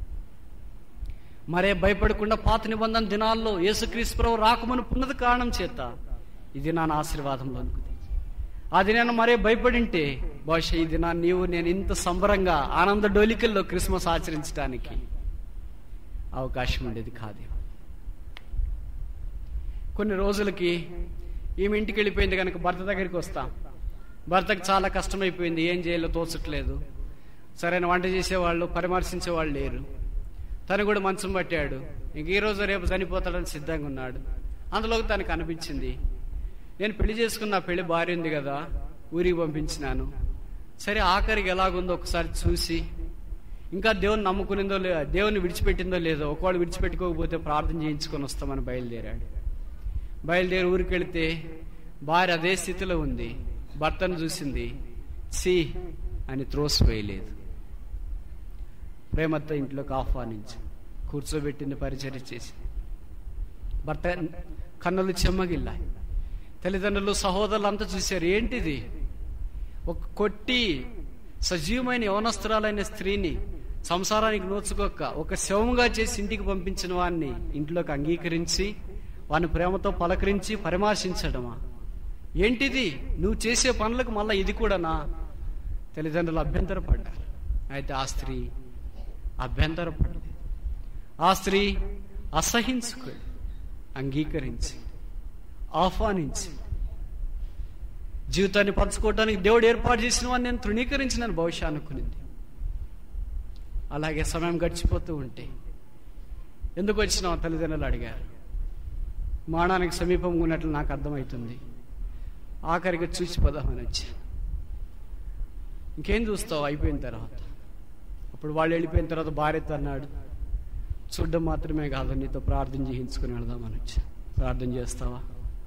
మరే భయపడకుండా పాత నిబంధన దినాల్లో యేసుక్రీస్తు ప్రభు రాకమును పున్నది కారణం చేత ఇది నా ఆశీర్వాదంలో అనుకుంది ఆ దినాన్ని మరే భయపడింటే బహుశా ఈ దినాన్ని నీవు నేను ఇంత సంబరంగా ఆనంద డోలికల్లో క్రిస్మస్ ఆచరించడానికి అవకాశం ఉండేది కాదు కొన్ని రోజులకి ఈమె ఇంటికి వెళ్ళిపోయింది కనుక భర్త దగ్గరికి వస్తాం భర్తకు చాలా కష్టమైపోయింది ఏం చేయాలో తోచట్లేదు సరైన వంట చేసేవాళ్ళు పరామర్శించేవాళ్ళు లేరు తను కూడా మంచం పట్టాడు ఇంక ఈ రోజు రేపు చనిపోతాడని సిద్ధంగా ఉన్నాడు అందులోకి తనకు అనిపించింది నేను పెళ్లి చేసుకున్న నా పెళ్లి భార్య ఉంది కదా ఊరికి పంపించినాను సరే ఆఖరికి ఎలాగుందో ఒకసారి చూసి ఇంకా దేవుని నమ్ముకునిందో లే దేవుని విడిచిపెట్టిందో లేదో ఒకవేళ విడిచిపెట్టుకోకపోతే ప్రార్థన చేయించుకొని వస్తామని బయలుదేరాడు బయలుదేరి ఊరికి వెళితే భార్య అదే స్థితిలో ఉంది భర్తను చూసింది సి అని త్రోసివేయలేదు ప్రేమతో ఇంట్లోకి ఆహ్వానించి కూర్చోబెట్టింది పరిచర్య చేసి భర్త కన్నులు చెమ్మగిల్లాయి తల్లిదండ్రులు సహోదరులు అంతా చూశారు ఏంటిది ఒక కొట్టి సజీవమైన యవనస్త్రాలైన స్త్రీని సంసారానికి నోచుకోక ఒక శవముగా చేసి ఇంటికి పంపించిన వాడిని ఇంట్లోకి అంగీకరించి వాని ప్రేమతో పలకరించి పరిమార్శించడమా ఏంటిది నువ్వు చేసే పనులకు మళ్ళా ఇది కూడానా తల్లిదండ్రులు అభ్యంతరపడ్డారు అయితే ఆ స్త్రీ అభ్యంతరపడలేదు ఆ స్త్రీ అసహించుకోడు అంగీకరించి ఆహ్వానించి జీవితాన్ని పంచుకోవడానికి దేవుడు ఏర్పాటు చేసిన వాడిని నేను తృణీకరించినాను బహుశా అనుకునింది అలాగే సమయం గడిచిపోతూ ఉంటే ఎందుకు వచ్చినావు తల్లిదండ్రులు అడిగారు మానానికి సమీపంగా ఉన్నట్లు నాకు అర్థమవుతుంది ఆఖరికి చూసి పోదామని వచ్చాను ఇంకేం చూస్తావు అయిపోయిన తర్వాత అప్పుడు వాళ్ళు వెళ్ళిపోయిన తర్వాత భార్యతో అన్నాడు చూడడం మాత్రమే కాదు నీతో ప్రార్థన చేయించుకుని వెళదామని వచ్చా ప్రార్థన చేస్తావా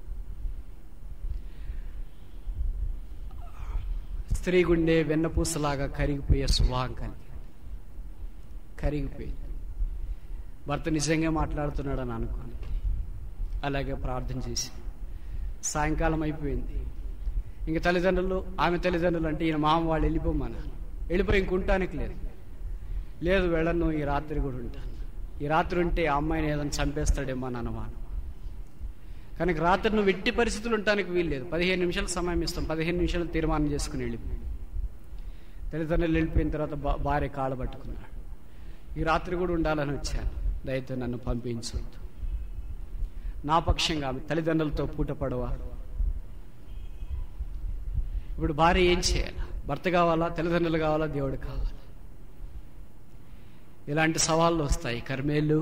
స్త్రీ గుండె వెన్నపూసలాగా కరిగిపోయే స్వభావం కలిగి కరిగిపోయింది భర్త నిజంగా మాట్లాడుతున్నాడని అనుకోని అలాగే ప్రార్థన చేసి సాయంకాలం అయిపోయింది ఇంక తల్లిదండ్రులు ఆమె తల్లిదండ్రులు అంటే ఈయన మామ వాళ్ళు వెళ్ళిపోమన్నారు వెళ్ళిపోయి ఇంకుంటానికి లేదు లేదు వెళ్ళను ఈ రాత్రి కూడా ఉంటాను ఈ రాత్రి ఉంటే ఆ అమ్మాయిని ఏదైనా చంపేస్తాడేమో అని అనుమానం కనుక రాత్రి నువ్వు ఎట్టి పరిస్థితులు ఉండటానికి వీల్లేదు పదిహేను నిమిషాలు సమయం ఇస్తాం పదిహేను నిమిషాలు తీర్మానం చేసుకుని వెళ్ళిపోయి తల్లిదండ్రులు వెళ్ళిపోయిన తర్వాత భా- భార్య కాళ్ళ పట్టుకున్నాడు ఈ రాత్రి కూడా ఉండాలని వచ్చాను దయతో నన్ను పంపించవద్దు నా పక్షంగా ఆమె తల్లిదండ్రులతో పూట పడవా ఇప్పుడు భార్య ఏం చేయాలి భర్త కావాలా తల్లిదండ్రులు కావాలా దేవుడు కావాలా ఇలాంటి సవాళ్ళు వస్తాయి కర్మేళ్ళు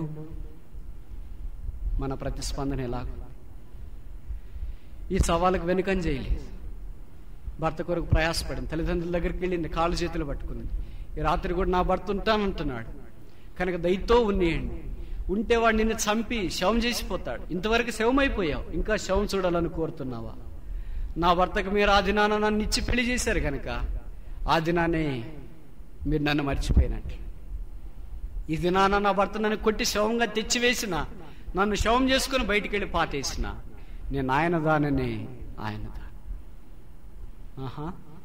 మన ప్రతిస్పందన ఎలా ఈ సవాళ్ళకు వెనుకం చేయలేదు భర్త కొరకు ప్రయాసపడింది తల్లిదండ్రుల దగ్గరికి వెళ్ళింది కాళ్ళు చేతులు పట్టుకుంది ఈ రాత్రి కూడా నా భర్త ఉంటానంటున్నాడు కనుక దయతో ఉన్నేయండి ఉంటే వాడు నిన్ను చంపి శవం చేసిపోతాడు ఇంతవరకు శవం అయిపోయావు ఇంకా శవం చూడాలని కోరుతున్నావా నా భర్తకు మీరు ఆ దినాన నన్ను ఇచ్చి పెళ్లి చేశారు కనుక ఆ దినానే మీరు నన్ను మర్చిపోయినట్లు ఈ దినాన నా భర్త నన్ను కొట్టి శవంగా తెచ్చివేసిన నన్ను శవం చేసుకుని బయటికి వెళ్ళి పాతేసిన నేను ఆయన దాననే ఆయన దాని ఆహా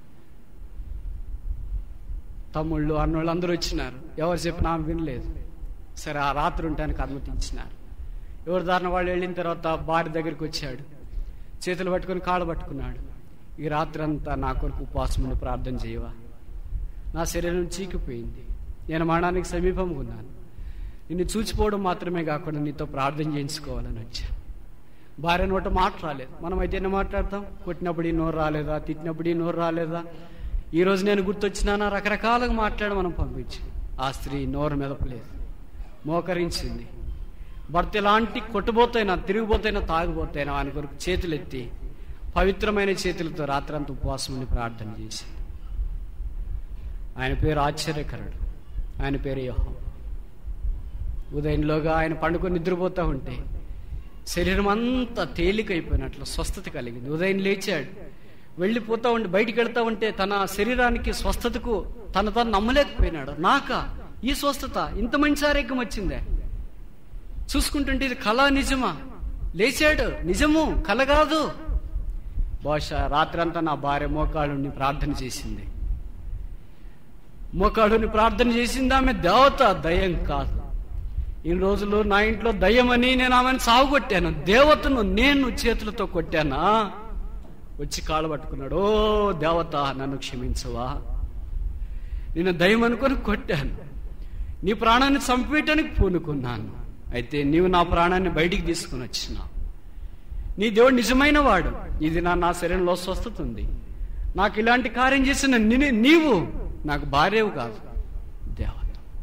తమ్ముళ్ళు అన్నోళ్ళు అందరూ వచ్చినారు ఎవరు చెప్పినా ఆమె వినలేదు సరే ఆ రాత్రి ఉండటానికి అనుమతించినారు ఎవరి దారిన వాళ్ళు వెళ్ళిన తర్వాత భార్య దగ్గరికి వచ్చాడు చేతులు పట్టుకొని కాళ్ళు పట్టుకున్నాడు ఈ రాత్రి అంతా నా కొరకు ఉపవాసం ఉండి ప్రార్థన చేయవా నా శరీరం చీకిపోయింది నేను మరణానికి సమీపంగా ఉన్నాను నిన్ను చూచిపోవడం మాత్రమే కాకుండా నీతో ప్రార్థన చేయించుకోవాలని వచ్చా భార్య నోట మాట రాలేదు మనం అయితే ఎన్ని మాట్లాడతాం కొట్టినప్పుడు ఈ నోరు రాలేదా తిట్టినప్పుడు ఈ నోరు రాలేదా ఈ రోజు నేను గుర్తొచ్చినానా రకరకాలుగా మాట్లాడి మనం పంపించి ఆ స్త్రీ నోరు మెదపలేదు మోకరించింది భర్త ఎలాంటి కొట్టుబోతైనా తిరిగిపోతైనా తాగిపోతైనా ఆయన కొరకు చేతులు ఎత్తి పవిత్రమైన చేతులతో రాత్రంతా ఉపవాసం ఉండి ప్రార్థన చేసింది ఆయన పేరు ఆశ్చర్యకరుడు ఆయన పేరు యహో ఉదయంలోగా ఆయన పండుకొని నిద్రపోతూ ఉంటే శరీరం అంతా తేలికైపోయినట్లు స్వస్థత కలిగింది ఉదయం లేచాడు వెళ్ళిపోతా ఉండి బయటికి వెళ్తా ఉంటే తన శరీరానికి స్వస్థతకు తన తను నమ్మలేకపోయినాడు నాక ఈ స్వస్థత ఇంత మంచి ఆరోగ్యం వచ్చిందే చూసుకుంటుంటే ఇది కళ నిజమా లేచాడు నిజము కళ కాదు బహుశా రాత్రంతా నా భార్య మోకాళ్ళుని ప్రార్థన చేసింది మోకాళ్ళుని ప్రార్థన చేసింది ఆమె దేవత దయం కాదు ఈ రోజులు నా ఇంట్లో దయ్యమని నేను ఆమెను సాగు కొట్టాను దేవతను నేను చేతులతో కొట్టానా వచ్చి కాళ్ళు పట్టుకున్నాడు ఓ దేవత నన్ను క్షమించవా నేను దయ్యం అనుకొని కొట్టాను నీ ప్రాణాన్ని చంపేయటానికి పూనుకున్నాను అయితే నీవు నా ప్రాణాన్ని బయటికి తీసుకుని వచ్చినావు నీ దేవుడు నిజమైన వాడు ఇది నా నా శరీరంలో స్వస్థత ఉంది నాకు ఇలాంటి కార్యం చేసిన నీ- నీవు నాకు భార్యవు కాదు దేవత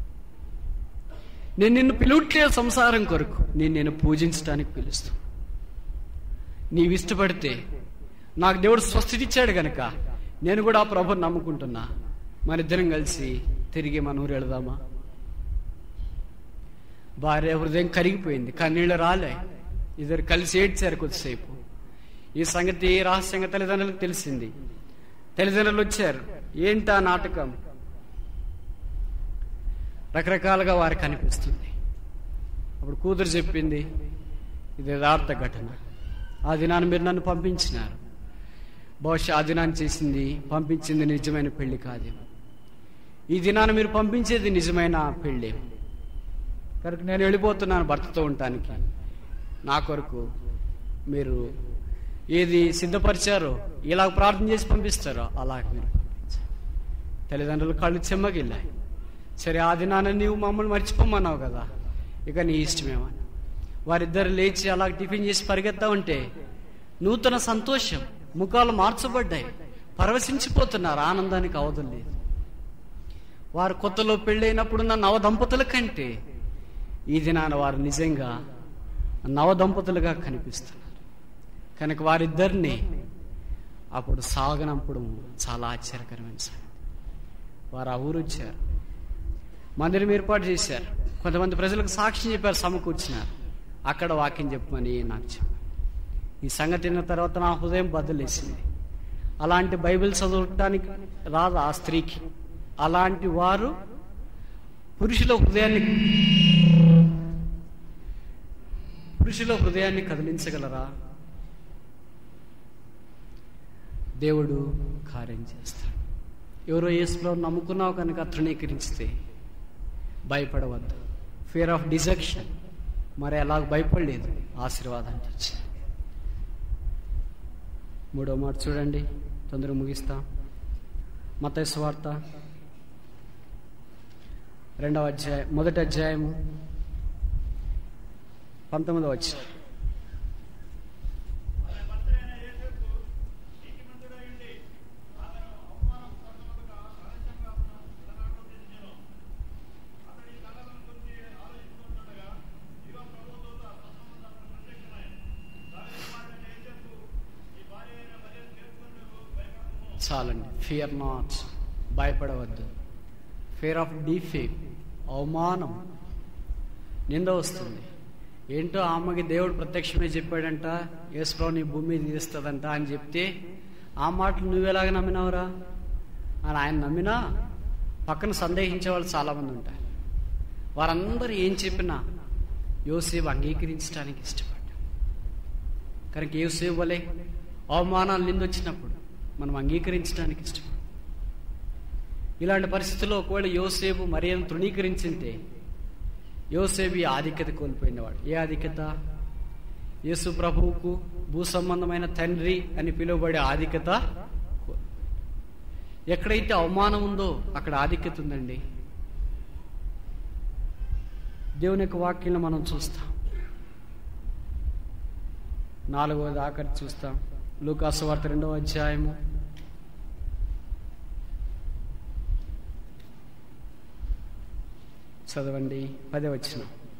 నేను నిన్ను పిలువట్లే సంసారం కొరకు నేను నేను పూజించడానికి పిలుస్తాను నీవు ఇష్టపడితే నాకు దేవుడు స్వస్థితి ఇచ్చాడు గనక నేను కూడా ఆ ప్రభుని నమ్ముకుంటున్నా మన ఇద్దరం కలిసి తిరిగి మన ఊరు వెళదామా భార్య హృదయం కరిగిపోయింది కన్నీళ్ళు రాలే ఇద్దరు కలిసి ఏడ్చారు కొద్దిసేపు ఈ సంగతి రహస్యంగా తల్లిదండ్రులకు తెలిసింది తల్లిదండ్రులు వచ్చారు ఏంటా నాటకం రకరకాలుగా వారికి అనిపిస్తుంది అప్పుడు కూతురు చెప్పింది ఇది యథార్థ ఘటన ఆ దినాన్ని మీరు నన్ను పంపించినారు బహుశా ఆ దినాన్ని చేసింది పంపించింది నిజమైన పెళ్లి కాదు ఈ దినాన్ని మీరు పంపించేది నిజమైన పెళ్ళి కనుక నేను వెళ్ళిపోతున్నాను భర్తతో ఉండటానికి నా కొరకు మీరు ఏది సిద్ధపరిచారో ఇలా ప్రార్థన చేసి పంపిస్తారో అలా మీరు పంపించారు తల్లిదండ్రులు కళ్ళు చెమ్మగిల్లాయి సరే ఆ దినాన నీవు మమ్మల్ని మర్చిపోమన్నావు కదా ఇక నీ ఇష్టమేమని వారిద్దరు లేచి అలా టిఫిన్ చేసి పరిగెత్తా ఉంటే నూతన సంతోషం ముఖాలు మార్చబడ్డాయి పరవశించిపోతున్నారు ఆనందానికి అవధం లేదు వారు కొత్తలో పెళ్ళైనప్పుడున్న నవ దంపతుల కంటే ఈ దినాన వారు నిజంగా నవ దంపతులుగా కనిపిస్తున్నారు కనుక వారిద్దరిని అప్పుడు సాగనంపడం చాలా ఆశ్చర్యకరమైన సంగతి వారు ఆ ఊరు వచ్చారు మందిరం ఏర్పాటు చేశారు కొంతమంది ప్రజలకు సాక్ష్యం చెప్పారు సమకూర్చినారు అక్కడ వాక్యం చెప్పమని నాకు చెప్పారు ఈ సంగతి విన్న తర్వాత నా హృదయం బద్దలేసింది అలాంటి బైబిల్ చదవటానికి రాదు ఆ స్త్రీకి అలాంటి వారు పురుషుల హృదయాన్ని పురుషుల హృదయాన్ని కదిలించగలరా దేవుడు కార్యం చేస్తాడు ఎవరో యేసులో నమ్ముకున్నావు కనుక తృణీకరించితే భయపడవద్దు ఫియర్ ఆఫ్ డిజెక్షన్ మరి అలా భయపడలేదు ఆశీర్వాదం తెచ్చి మూడో మాట చూడండి తొందరగా ముగిస్తాం మత వార్త రెండవ అధ్యాయం మొదటి అధ్యాయము పంతొమ్మిదవ వచ్చి ఆయన భర్తైన యేసేపు నీతిమంతుడయుండి అతను అవమానం పొందకుండా రహస్యంగా తనను తెచ్చెను. అతడి కలలను గురించి ఆలోచిస్తుండగా ఇదిగో ప్రభువు దూత స్వస్థమందు అతనికి ప్రత్యక్షమాయెను. దావీదు కుమారుడైన యేసేపు, నీ భార్య అయిన మరియను చేర్చుకొనుటకు భయపడకుము. చాలండి ఫియర్ నాట్ భయపడవద్దు ఫియర్ ఆఫ్ డిఫేమ్ అవమానం నింద వస్తుంది ఏంటో ఆమెకి దేవుడు ప్రత్యక్షమే చెప్పాడంట యేసుప్రభు నీ భూమి మీద తీస్తుందంట అని చెప్తే ఆ మాటలు నువ్వెలాగ నమ్మినావురా అని ఆయన నమ్మినా పక్కన సందేహించే వాళ్ళు చాలామంది ఉంటారు వారందరూ ఏం చెప్పినా యోసేపు అంగీకరించడానికి ఇష్టపడ్డాడు కనుక యోసేపు వలె అవమానాలు నిందొచ్చినప్పుడు మనం అంగీకరించడానికి ఇష్టపడం ఇలాంటి పరిస్థితుల్లో ఒకవేళ యోసేపు మరియను తృణీకరించింటే యోసేపు ఈ ఆధిక్యత కోల్పోయినవాడు ఏ ఆధిక్యత యేసు ప్రభువుకు భూ సంబంధమైన తండ్రి అని పిలువబడే ఆధిక్యత కో- ఎక్కడైతే అవమానం ఉందో అక్కడ ఆధిక్యత ఉందండి దేవుని యొక్క వాక్యం మనం చూస్తాం నాలుగవది ఆఖరి చూస్తాం లూకాసు వార్త రెండవ అధ్యాయము చదవండి పదే వచ్చిన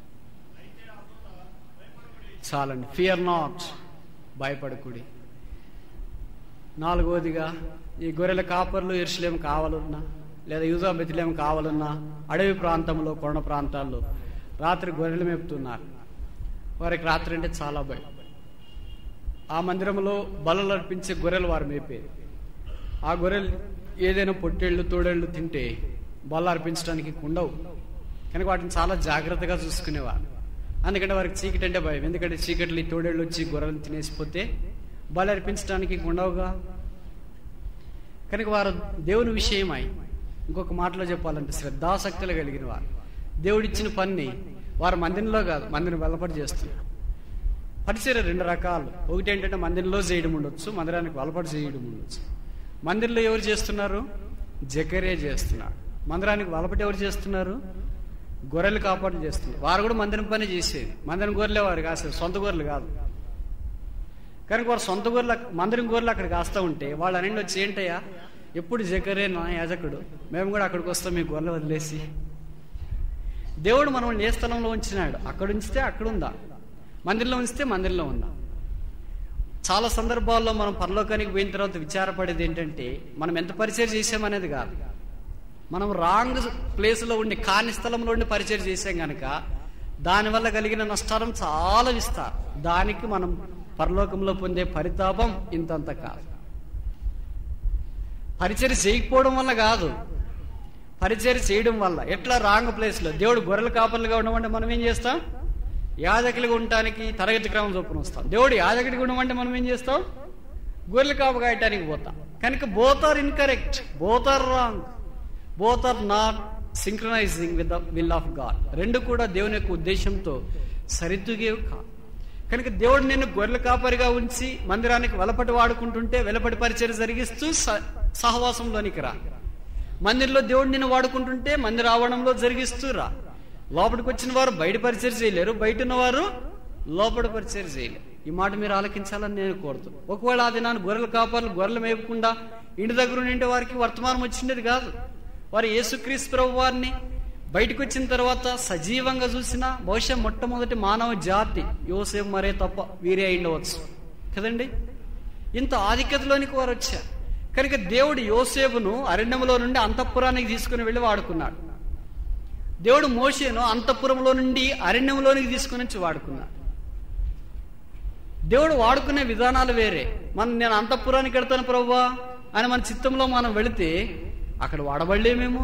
చాలండి ఫియర్ నాట్ భయపడకుడి నాలుగవదిగా ఈ గొర్రెల కాపర్లు ఎరుసలేం కావాలన్నా లేదా యూజా బెతిలేం కావాలన్నా అడవి ప్రాంతంలో కొండ ప్రాంతాల్లో రాత్రి గొర్రెలు మేపుతున్నారు వారికి రాత్రి అంటే చాలా భయం ఆ మందిరంలో బలలు అర్పించే గొర్రెలు వారు మేపేది ఆ గొర్రెలు ఏదైనా పొట్టేళ్ళు తోడేళ్ళు తింటే బల్ల అర్పించడానికి ఉండవు కనుక వాటిని చాలా జాగ్రత్తగా చూసుకునేవారు అందుకంటే వారికి చీకటి అంటే భయం ఎందుకంటే చీకట్లు ఈ తోడేళ్ళు వచ్చి గొర్రెలు తినేసిపోతే బలి అర్పించడానికి ఉండవుగా కనుక వారు దేవుని విషయమై ఇంకొక మాటలో చెప్పాలంటే శ్రద్ధాసక్తులు కలిగిన వారు దేవుడిచ్చిన పని వారు మందిరంలో కాదు మందిరం వెల్లపడి చేస్తున్నారు పరిచర్య రెండు రకాలు ఒకటి ఏంటంటే మందిరంలో చేయడం ఉండొచ్చు మందిరానికి వెలపడి చేయడం ఉండొచ్చు మందిరంలో ఎవరు చేస్తున్నారు జకరే చేస్తున్నాడు మందిరానికి వెలపటి ఎవరు చేస్తున్నారు గొర్రెలు కాపాడు చేస్తున్నారు వారు కూడా మందిరం పని చేసేది మందిరం గొర్రెలే వారు కాసేది సొంత గొర్రెలు కాదు కనుక వారు సొంత గొర్రెలు అక్క- మందిరం గొర్రెలు అక్కడ కాస్తా ఉంటే వాళ్ళు అనండి వచ్చి ఏంటయ్యా ఎప్పుడు జకరే నా యాజకుడు మేము కూడా అక్కడికి వస్తాం మీ గొర్రెలు వదిలేసి దేవుడు మనల్ని ఏ స్థలంలో ఉంచినాడు అక్కడ ఉంచితే అక్కడ ఉందా మందిరంలో ఉంచితే మందిరంలో ఉందా చాలా సందర్భాల్లో మనం పరలోకానికి పోయిన తర్వాత విచారపడేది ఏంటంటే మనం ఎంత పరిచయం చేసామనేది కాదు మనం రాంగ్ ప్లేస్లో ఉండి కాని స్థలంలో ఉండి పరిచయం చేసాం గనక దానివల్ల కలిగిన నష్టాలం చాలా విస్తారు దానికి మనం పరలోకంలో పొందే పరితాపం ఇంతంత కాదు పరిచయం చేయకపోవడం వల్ల కాదు పరిచయం చేయడం వల్ల ఎట్లా రాంగ్ ప్లేస్ లో దేవుడు గొర్రెల కాపర్లుగా ఉండమంటే మనం ఏం చేస్తాం యాజకులుగా ఉండటానికి తరగతి క్రమం చొప్పున వస్తాం దేవుడు యాజకుడిగా ఉండమంటే మనం ఏం చేస్తాం గొర్రెలు కాపు కాయటానికి పోతాం కనుక both are incorrect both are wrong both are not synchronising with the will of God రెండు కూడా దేవుని యొక్క ఉద్దేశంతో సరితూగేవి కాదు కనుక దేవుడు నిన్ను గొర్రెల కాపరిగా ఉంచి మందిరానికి వెలపటి వాడుకుంటుంటే వెలపటి పరిచయం జరిగిస్తూ స- సహవాసంలోనికి రా మందిరంలో దేవుడు నిన్ను వాడుకుంటుంటే మందిర ఆవరణంలో జరిగిస్తూ రా లోపలికి వచ్చిన వారు బయట పరిచయం చేయలేరు బయట ఉన్నవారు లోపల పరిచయం చేయలేరు ఈ మాట మీరు ఆలకించాలని నేను కోరుతున్నాను ఒకవేళ అది నాన్న గొర్రెల కాపర్లు గొర్రెలు మేపకుండా ఇంటి దగ్గర ఉండే వారికి వర్తమానం వచ్చిండేది కాదు వారు యేసుక్రీస్తు ప్రభు వారిని బయటకు వచ్చిన తర్వాత సజీవంగా చూసిన బహుశా మొట్టమొదటి మానవ జాతి యోసేపు మరే తప్ప వీరే అయిండవచ్చు కదండి ఇంత ఆధిక్యతలోనికి వారు వచ్చారు కనుక దేవుడు యోసేపును అరణ్యంలో నుండి అంతఃపురానికి తీసుకుని వెళ్ళి వాడుకున్నాడు దేవుడు మోషేను అంతఃపురంలో నుండి అరణ్యంలోనికి తీసుకుని వచ్చి వాడుకున్నాడు దేవుడు వాడుకునే విధానాలు వేరే మనం నేను అంతఃపురానికి వెళ్తాను ప్రభువా అని మన చిత్తంలో మనం వెళితే అక్కడ వాడబడలేమేమో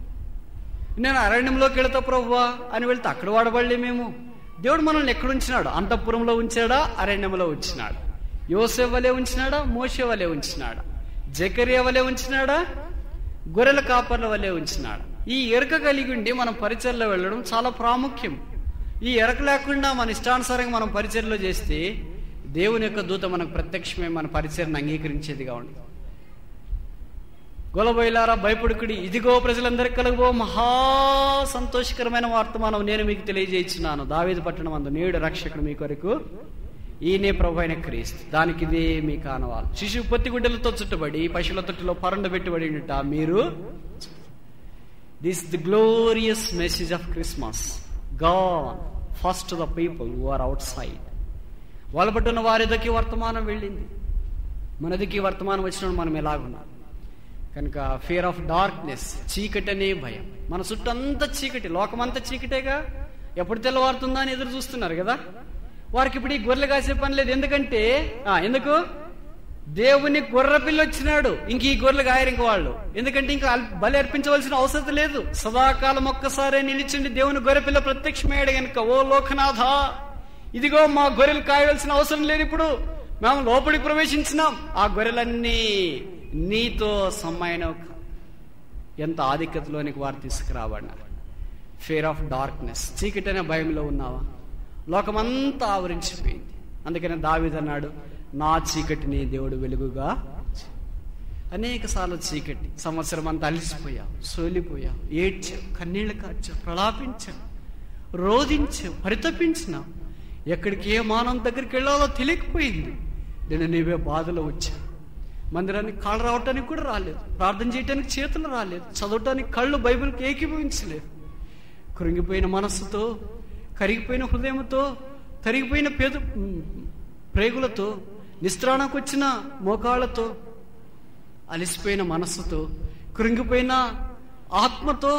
నేను అరణ్యంలోకి వెళతా ప్రభువా అని వెళ్తే అక్కడ వాడబడలేమేమో దేవుడు మనల్ని ఎక్కడ ఉంచినాడు అంతఃపురంలో ఉంచాడా అరణ్యంలో ఉంచినాడు యోసే వలె ఉంచినాడా మోసే వలె ఉంచినాడా జకరియా వలె ఉంచినాడా గొర్రెల కాపర్ల వలె ఉంచినాడు ఈ ఎరక కలిగి ఉండి మనం పరిచయలో వెళ్ళడం చాలా ప్రాముఖ్యం ఈ ఎరక లేకుండా మన ఇష్టానుసారంగా మనం పరిచయలో చేస్తే దేవుని యొక్క దూత మనకు ప్రత్యక్షమే మన పరిచయను అంగీకరించేదిగా ఉండదు గొలబోయిలారా భయపడుకుడి ఇదిగో ప్రజలందరికీ కలుగుబో మహా సంతోషకరమైన వర్తమానం నేను మీకు తెలియజేయించున్నాను దావేది పట్టణం అందు నేడు రక్షకుడు మీ కొరకు ఈయనే ప్రభు అయిన క్రీస్తు దానికి ఇదే మీ కానవాలు శిశువు పొత్తి గుడ్డలతో చుట్టబడి పశువుల తొట్టులో పరుండ పెట్టుబడి ఉంట మీరు this the glorious message of Christmas gone first the people who are outside వాళ్ళపట్టున్న వారిదకి వర్తమానం వెళ్ళింది మనదికి వర్తమానం వచ్చినప్పుడు మనం ఎలాగున్నాం కనుక ఫియర్ ఆఫ్ డార్క్నెస్ చీకటి అనే భయం మన చుట్టూ అంతా చీకటి లోకమంతా చీకటేగా ఎప్పుడు తెల్లవారుతుందా అని ఎదురు చూస్తున్నారు కదా వారికి ఇప్పుడు ఈ గొర్రెలు కాసే పని లేదు ఎందుకంటే ఆ, ఎందుకు దేవుని గొర్రె పిల్ల వచ్చినాడు ఇంక ఈ గొర్రెలు కాయరు ఇంక వాళ్ళు ఎందుకంటే ఇంకా అల్- బలి అర్పించవలసిన అవసరం లేదు సదాకాలం ఒక్కసారే నిలిచిండి దేవుని గొర్రె పిల్ల ప్రత్యక్షమయ్యాడు గనుక ఓ లోకనాథ ఇదిగో మా గొర్రెలు కాయవలసిన అవసరం లేదు ఇప్పుడు మేము లోపలికి ప్రవేశించినాం ఆ గొర్రెలన్నీ నీతో సమ్మైన ఎంత ఆధిక్యతలోనికి వారు తీసుకురాబడినారు ఫియర్ ఆఫ్ డార్క్నెస్ చీకటి అనే భయంలో ఉన్నావా లోకమంతా ఆవరించిపోయింది అందుకనే దావిదన్నాడు నా చీకటిని దేవుడు వెలుగుగా అనేక సార్లు చీకటి సంవత్సరం అంతా అలిసిపోయావు సోలిపోయావు ఏడ్చావు కన్నీళ్లు కార్చావు ప్రలాపించావు రోధించావు పరితపించినావు ఎక్కడికి ఏ మానవం దగ్గరికి వెళ్ళాలో తెలియకపోయింది నేను నీవే బాధలో వచ్చాను మందిరానికి కాళ్ళు రావటానికి కూడా రాలేదు ప్రార్థన చేయటానికి చేతులు రాలేదు చదవటానికి కళ్ళు బైబిల్కి ఏకీభవించలేదు కృంగిపోయిన మనస్సుతో కరిగిపోయిన హృదయంతో కరిగిపోయిన పేద ప్రేగులతో నిస్త్రాణకు వచ్చిన మోకాళ్ళతో అలిసిపోయిన మనస్సుతో కృంగిపోయిన ఆత్మతో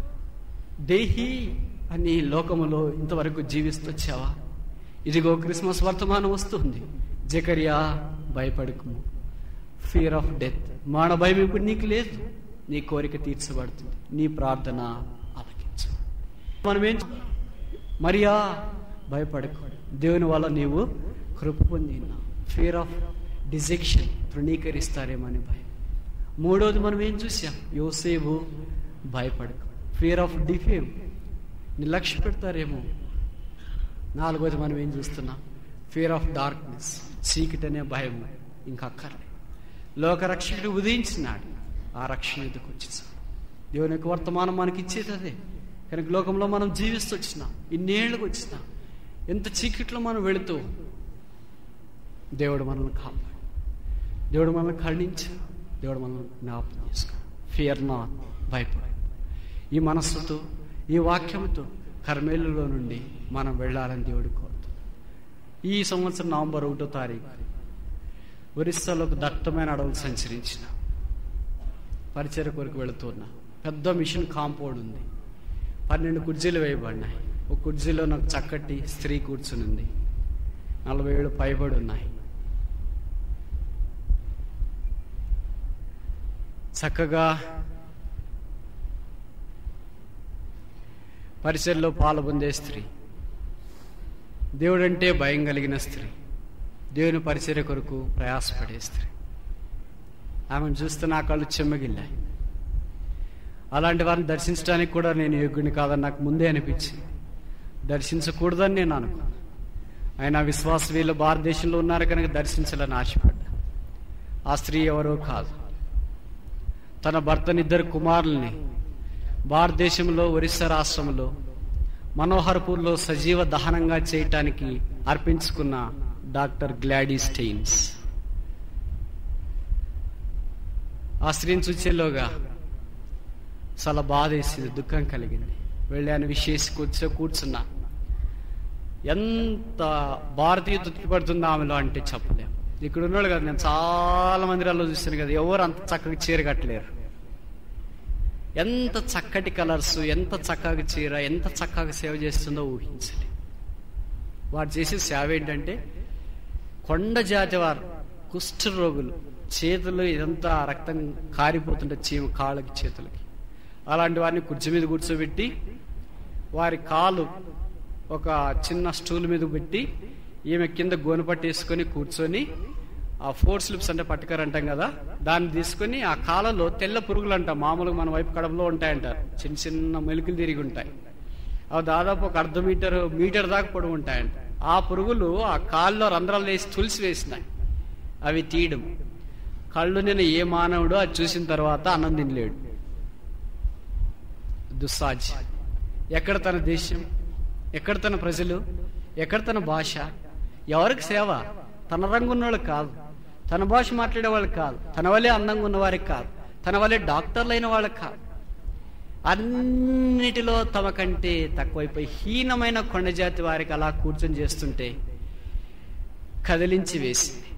దేహి అని లోకములో ఇంతవరకు జీవిస్తొచ్చావా ఇదిగో క్రిస్మస్ వర్తమానం వస్తుంది జకరియా భయపడకుము ఫియర్ ఆఫ్ డెత్ మాన భయం ఇప్పుడు నీకు లేదు నీ కోరిక తీర్చబడుతుంది నీ ప్రార్థన ఆలకించు మనం ఏం చే- మరియా భయపడకు దేవుని వల్ల నీవు కృప పొందిన ఫియర్ ఆఫ్ డిజెక్షన్ తృణీకరిస్తారేమని భయం మూడోది మనం ఏం చూసాం యోసేపు భయపడకు ఫియర్ ఆఫ్ డిఫేమ్ నిర్లక్ష్య పెడతారేమో నాలుగోది మనం ఏం చూస్తున్నాం ఫియర్ ఆఫ్ డార్క్నెస్ చీకటి అనే భయం ఇంకా అక్కర్లేదు లోక రక్షకుడు ఉదయించినాడు ఆ రక్షణ ఎదుకు వచ్చేసాం దేవుని యొక్క వర్తమానం మనకి ఇచ్చేది అదే కనుక లోకంలో మనం జీవిస్తూ వచ్చినాం ఇన్నేళ్ళకి వచ్చినాం ఎంత చీకట్లో మనం వెళుతూ దేవుడు మనల్ని కాపాడు దేవుడు మనల్ని ఖండించు దేవుడు మనల్ని జ్ఞాపకం చేసుకో ఫియర్ నాట్ భయపడు ఈ మనస్సుతో ఈ వాక్యంతో కర్మేలులో నుండి మనం వెళ్ళాలని దేవుడు కోరుతున్నాడు ఈ సంవత్సరం నవంబర్ ఒకటో తారీఖు ఒరిస్సాలో ఒక దట్టమైన అడవులు సంచరించిన పరిచయ కొరకు వెళుతున్నా పెద్ద మిషన్ కాంపౌండ్ ఉంది పన్నెండు కుర్చీలు వేయబడినాయి ఒక కుర్చీలో నాకు చక్కటి స్త్రీ కూర్చుని ఉంది నలభై ఏళ్ళు పైబడి ఉన్నాయి చక్కగా పరిసరలో పాలు పొందే స్త్రీ దేవుడంటే భయం కలిగిన స్త్రీ దేవుని పరిచర్య కొరకు ప్రయాసపడే స్త్రీ ఆమెను చూస్తే నా కళ్ళు చెమ్మగిల్లాయి అలాంటి వారిని దర్శించడానికి కూడా నేను యోగ్యుని కాదని నాకు ముందే అనిపించింది దర్శించకూడదని నేను అనుకున్నాను ఆయన విశ్వాస వీళ్ళు భారతదేశంలో ఉన్నారు కనుక దర్శించాలని ఆశపడ్డా ఆ స్త్రీ ఎవరో కాదు తన భర్తనిద్దరు కుమారుల్ని భారతదేశంలో ఒరిస్సా రాష్ట్రంలో మనోహర్పూర్లో సజీవ దహనంగా చేయటానికి అర్పించుకున్న డాక్టర్ గ్లాడీ స్టెయిన్స్ ఆ స్త్రీని చూచేలోగా చాలా బాధ వేసింది దుఃఖం కలిగింది వెళ్ళాను విశేష కూర్చో కూర్చున్నా ఎంత భారతీయ తృప్తిపడుతుందో ఆమెలో అంటే చెప్పలేము ఇక్కడ ఉన్నాడు కదా నేను చాలా మందిరాల్లో చూస్తాను కదా ఎవరు అంత చక్కగా చీర కట్టలేరు ఎంత చక్కటి కలర్స్ ఎంత చక్కగా చీర ఎంత చక్కగా సేవ చేస్తుందో ఊహించలే వారు చేసే సేవ ఏంటంటే కొండ జాతి వారు కుష్ఠ రోగులు చేతులు ఇదంతా రక్తం కారిపోతుంటే చీమ కాళ్ళకి చేతులకి అలాంటి వారిని కుర్చీ మీద కూర్చోబెట్టి వారి కాలు ఒక చిన్న స్టూల్ మీద పెట్టి ఈమె కింద గోను పట్టేసుకొని కూర్చొని ఆ ఫోర్ స్లిప్స్ అంటే పట్టుకర్ అంటాం కదా దాన్ని తీసుకొని ఆ కాలలో తెల్ల పురుగులు అంటాం మామూలుగా మన వైపు కడపలో ఉంటాయంటారు చిన్న చిన్న మెలుకులు తిరిగి ఉంటాయి అవి దాదాపు ఒక అర్ధ మీటర్ మీటర్ దాకా పొడవు ఉంటాయంట ఆ పురుగులు ఆ కాళ్ళలో రంధ్రాలు వేసి తులసి వేసినాయి అవి తీయడం కళ్ళు నేను ఏ మానవుడు అది చూసిన తర్వాత అన్నం తినలేడు దుస్సాజ్ ఎక్కడ తన దేశం ఎక్కడ తన ప్రజలు ఎక్కడ తన భాష ఎవరికి సేవ తన రంగు ఉన్నవాళ్ళు కాదు తన భాష మాట్లాడే వాళ్ళు కాదు తన వల్లే అందంగా ఉన్నవారికి కాదు తన వల్లే డాక్టర్లు అయిన వాళ్ళకి కాదు అన్నిటిలో తమ కంటే తక్కువైపోయి హీనమైన కొండ జాతి వారికి అలా కూర్చొని చేస్తుంటే కదిలించి వేసింది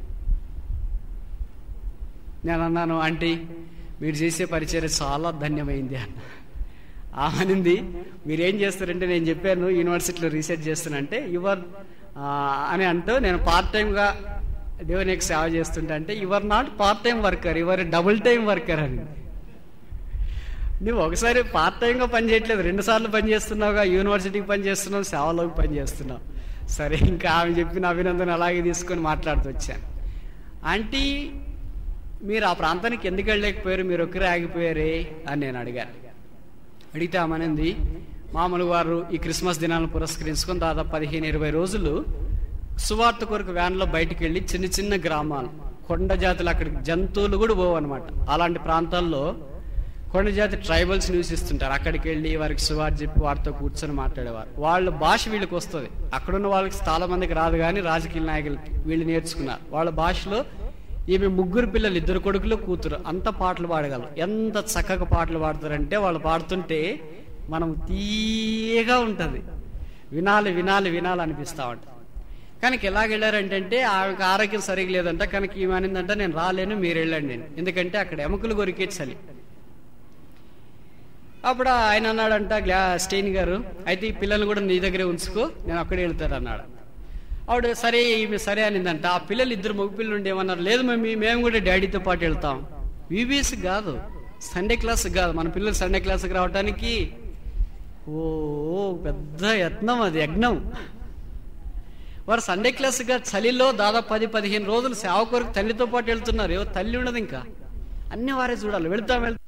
నేను అన్నాను ఆంటీ మీరు చేసే పరిచయం చాలా ధన్యమైంది అన్న ఆమెనింది మీరేం చేస్తారంటే నేను చెప్పాను యూనివర్సిటీలో రీసెర్చ్ చేస్తానంటే యువర్ అని అంటూ నేను పార్ట్ టైంగా దేవునికి సేవ చేస్తుంటే అంటే you're not part time worker you're double time worker అని నువ్వు ఒకసారి పార్ట్ టైంగా పని చేయట్లేదు రెండు సార్లు పని చేస్తున్నావుగా యూనివర్సిటీకి పని చేస్తున్నావు సేవలోకి పని చేస్తున్నావు సరే ఇంకా ఆమె చెప్పిన అభినందన అలాగే తీసుకొని మాట్లాడుతూ వచ్చాను ఆంటీ మీరు ఆ ప్రాంతానికి ఎందుకు వెళ్ళలేకపోయారు మీరు ఒక్కరే ఆగిపోయారే అని నేను అడిగాను అడిగితే ఆమెనంది మామూలు వారు ఈ క్రిస్మస్ దినాలను పురస్కరించుకొని దాదాపు పదిహేను ఇరవై రోజులు సువార్త కొరకు వ్యాన్లో బయటికి వెళ్ళి చిన్న చిన్న గ్రామాలు కొండ జాతులు అక్కడికి జంతువులు కూడా పోవు అనమాట అలాంటి ప్రాంతాల్లో కొండ జాతి ట్రైబల్స్ నివసిస్తుంటారు అక్కడికి వెళ్ళి వారికి సువార్త చెప్పి వారితో కూర్చొని మాట్లాడేవారు వాళ్ళ భాష వీళ్ళకి వస్తుంది అక్కడున్న వాళ్ళకి చాలా మందికి రాదు కానీ రాజకీయ నాయకులకి వీళ్ళు నేర్చుకున్నారు వాళ్ళ భాషలో ఈమె ముగ్గురు పిల్లలు ఇద్దరు కొడుకులు కూతురు అంత పాటలు పాడగలరు ఎంత చక్కగా పాటలు పాడతారంటే వాళ్ళు పాడుతుంటే మనం తీయగా ఉంటుంది వినాలి వినాలి వినాలి అనిపిస్తా ఉంటుంది కనుక ఎలాగ వెళ్ళారంటే ఆమెకు ఆరోగ్యం సరిగ్గా లేదంట కనుక ఈమె అనిందంటే నేను రాలేను మీరు వెళ్ళండి నేను ఎందుకంటే అక్కడ ఎముకలు కొరికే చలి అప్పుడు ఆయన అన్నాడంట గ్లా స్టెయిన్ గారు అయితే ఈ పిల్లల్ని కూడా నీ దగ్గరే ఉంచుకో నేను అక్కడే వెళ్తాను అన్నాడు ఆవిడ సరే ఈమె సరే అనిందంట ఆ పిల్లలు ఇద్దరు మగ పిల్లలు ఉండి ఏమన్నారు లేదు మమ్మీ మేము కూడా డాడీతో పాటు వెళ్తాం విబిఎస్ కాదు సండే క్లాస్ కాదు మన పిల్లలు సండే క్లాస్కి రావడానికి ఓ పెద్ద యత్నం అది యజ్ఞం వారు సండే క్లాస్గా చలిలో దాదాపు పది పదిహేను రోజులు సేవ కొరకు తల్లితో పాటు వెళ్తున్నారు ఏవో తల్లి ఉండదు ఇంకా అన్ని వారే చూడాలి వెళ్తాం వెళ్తాం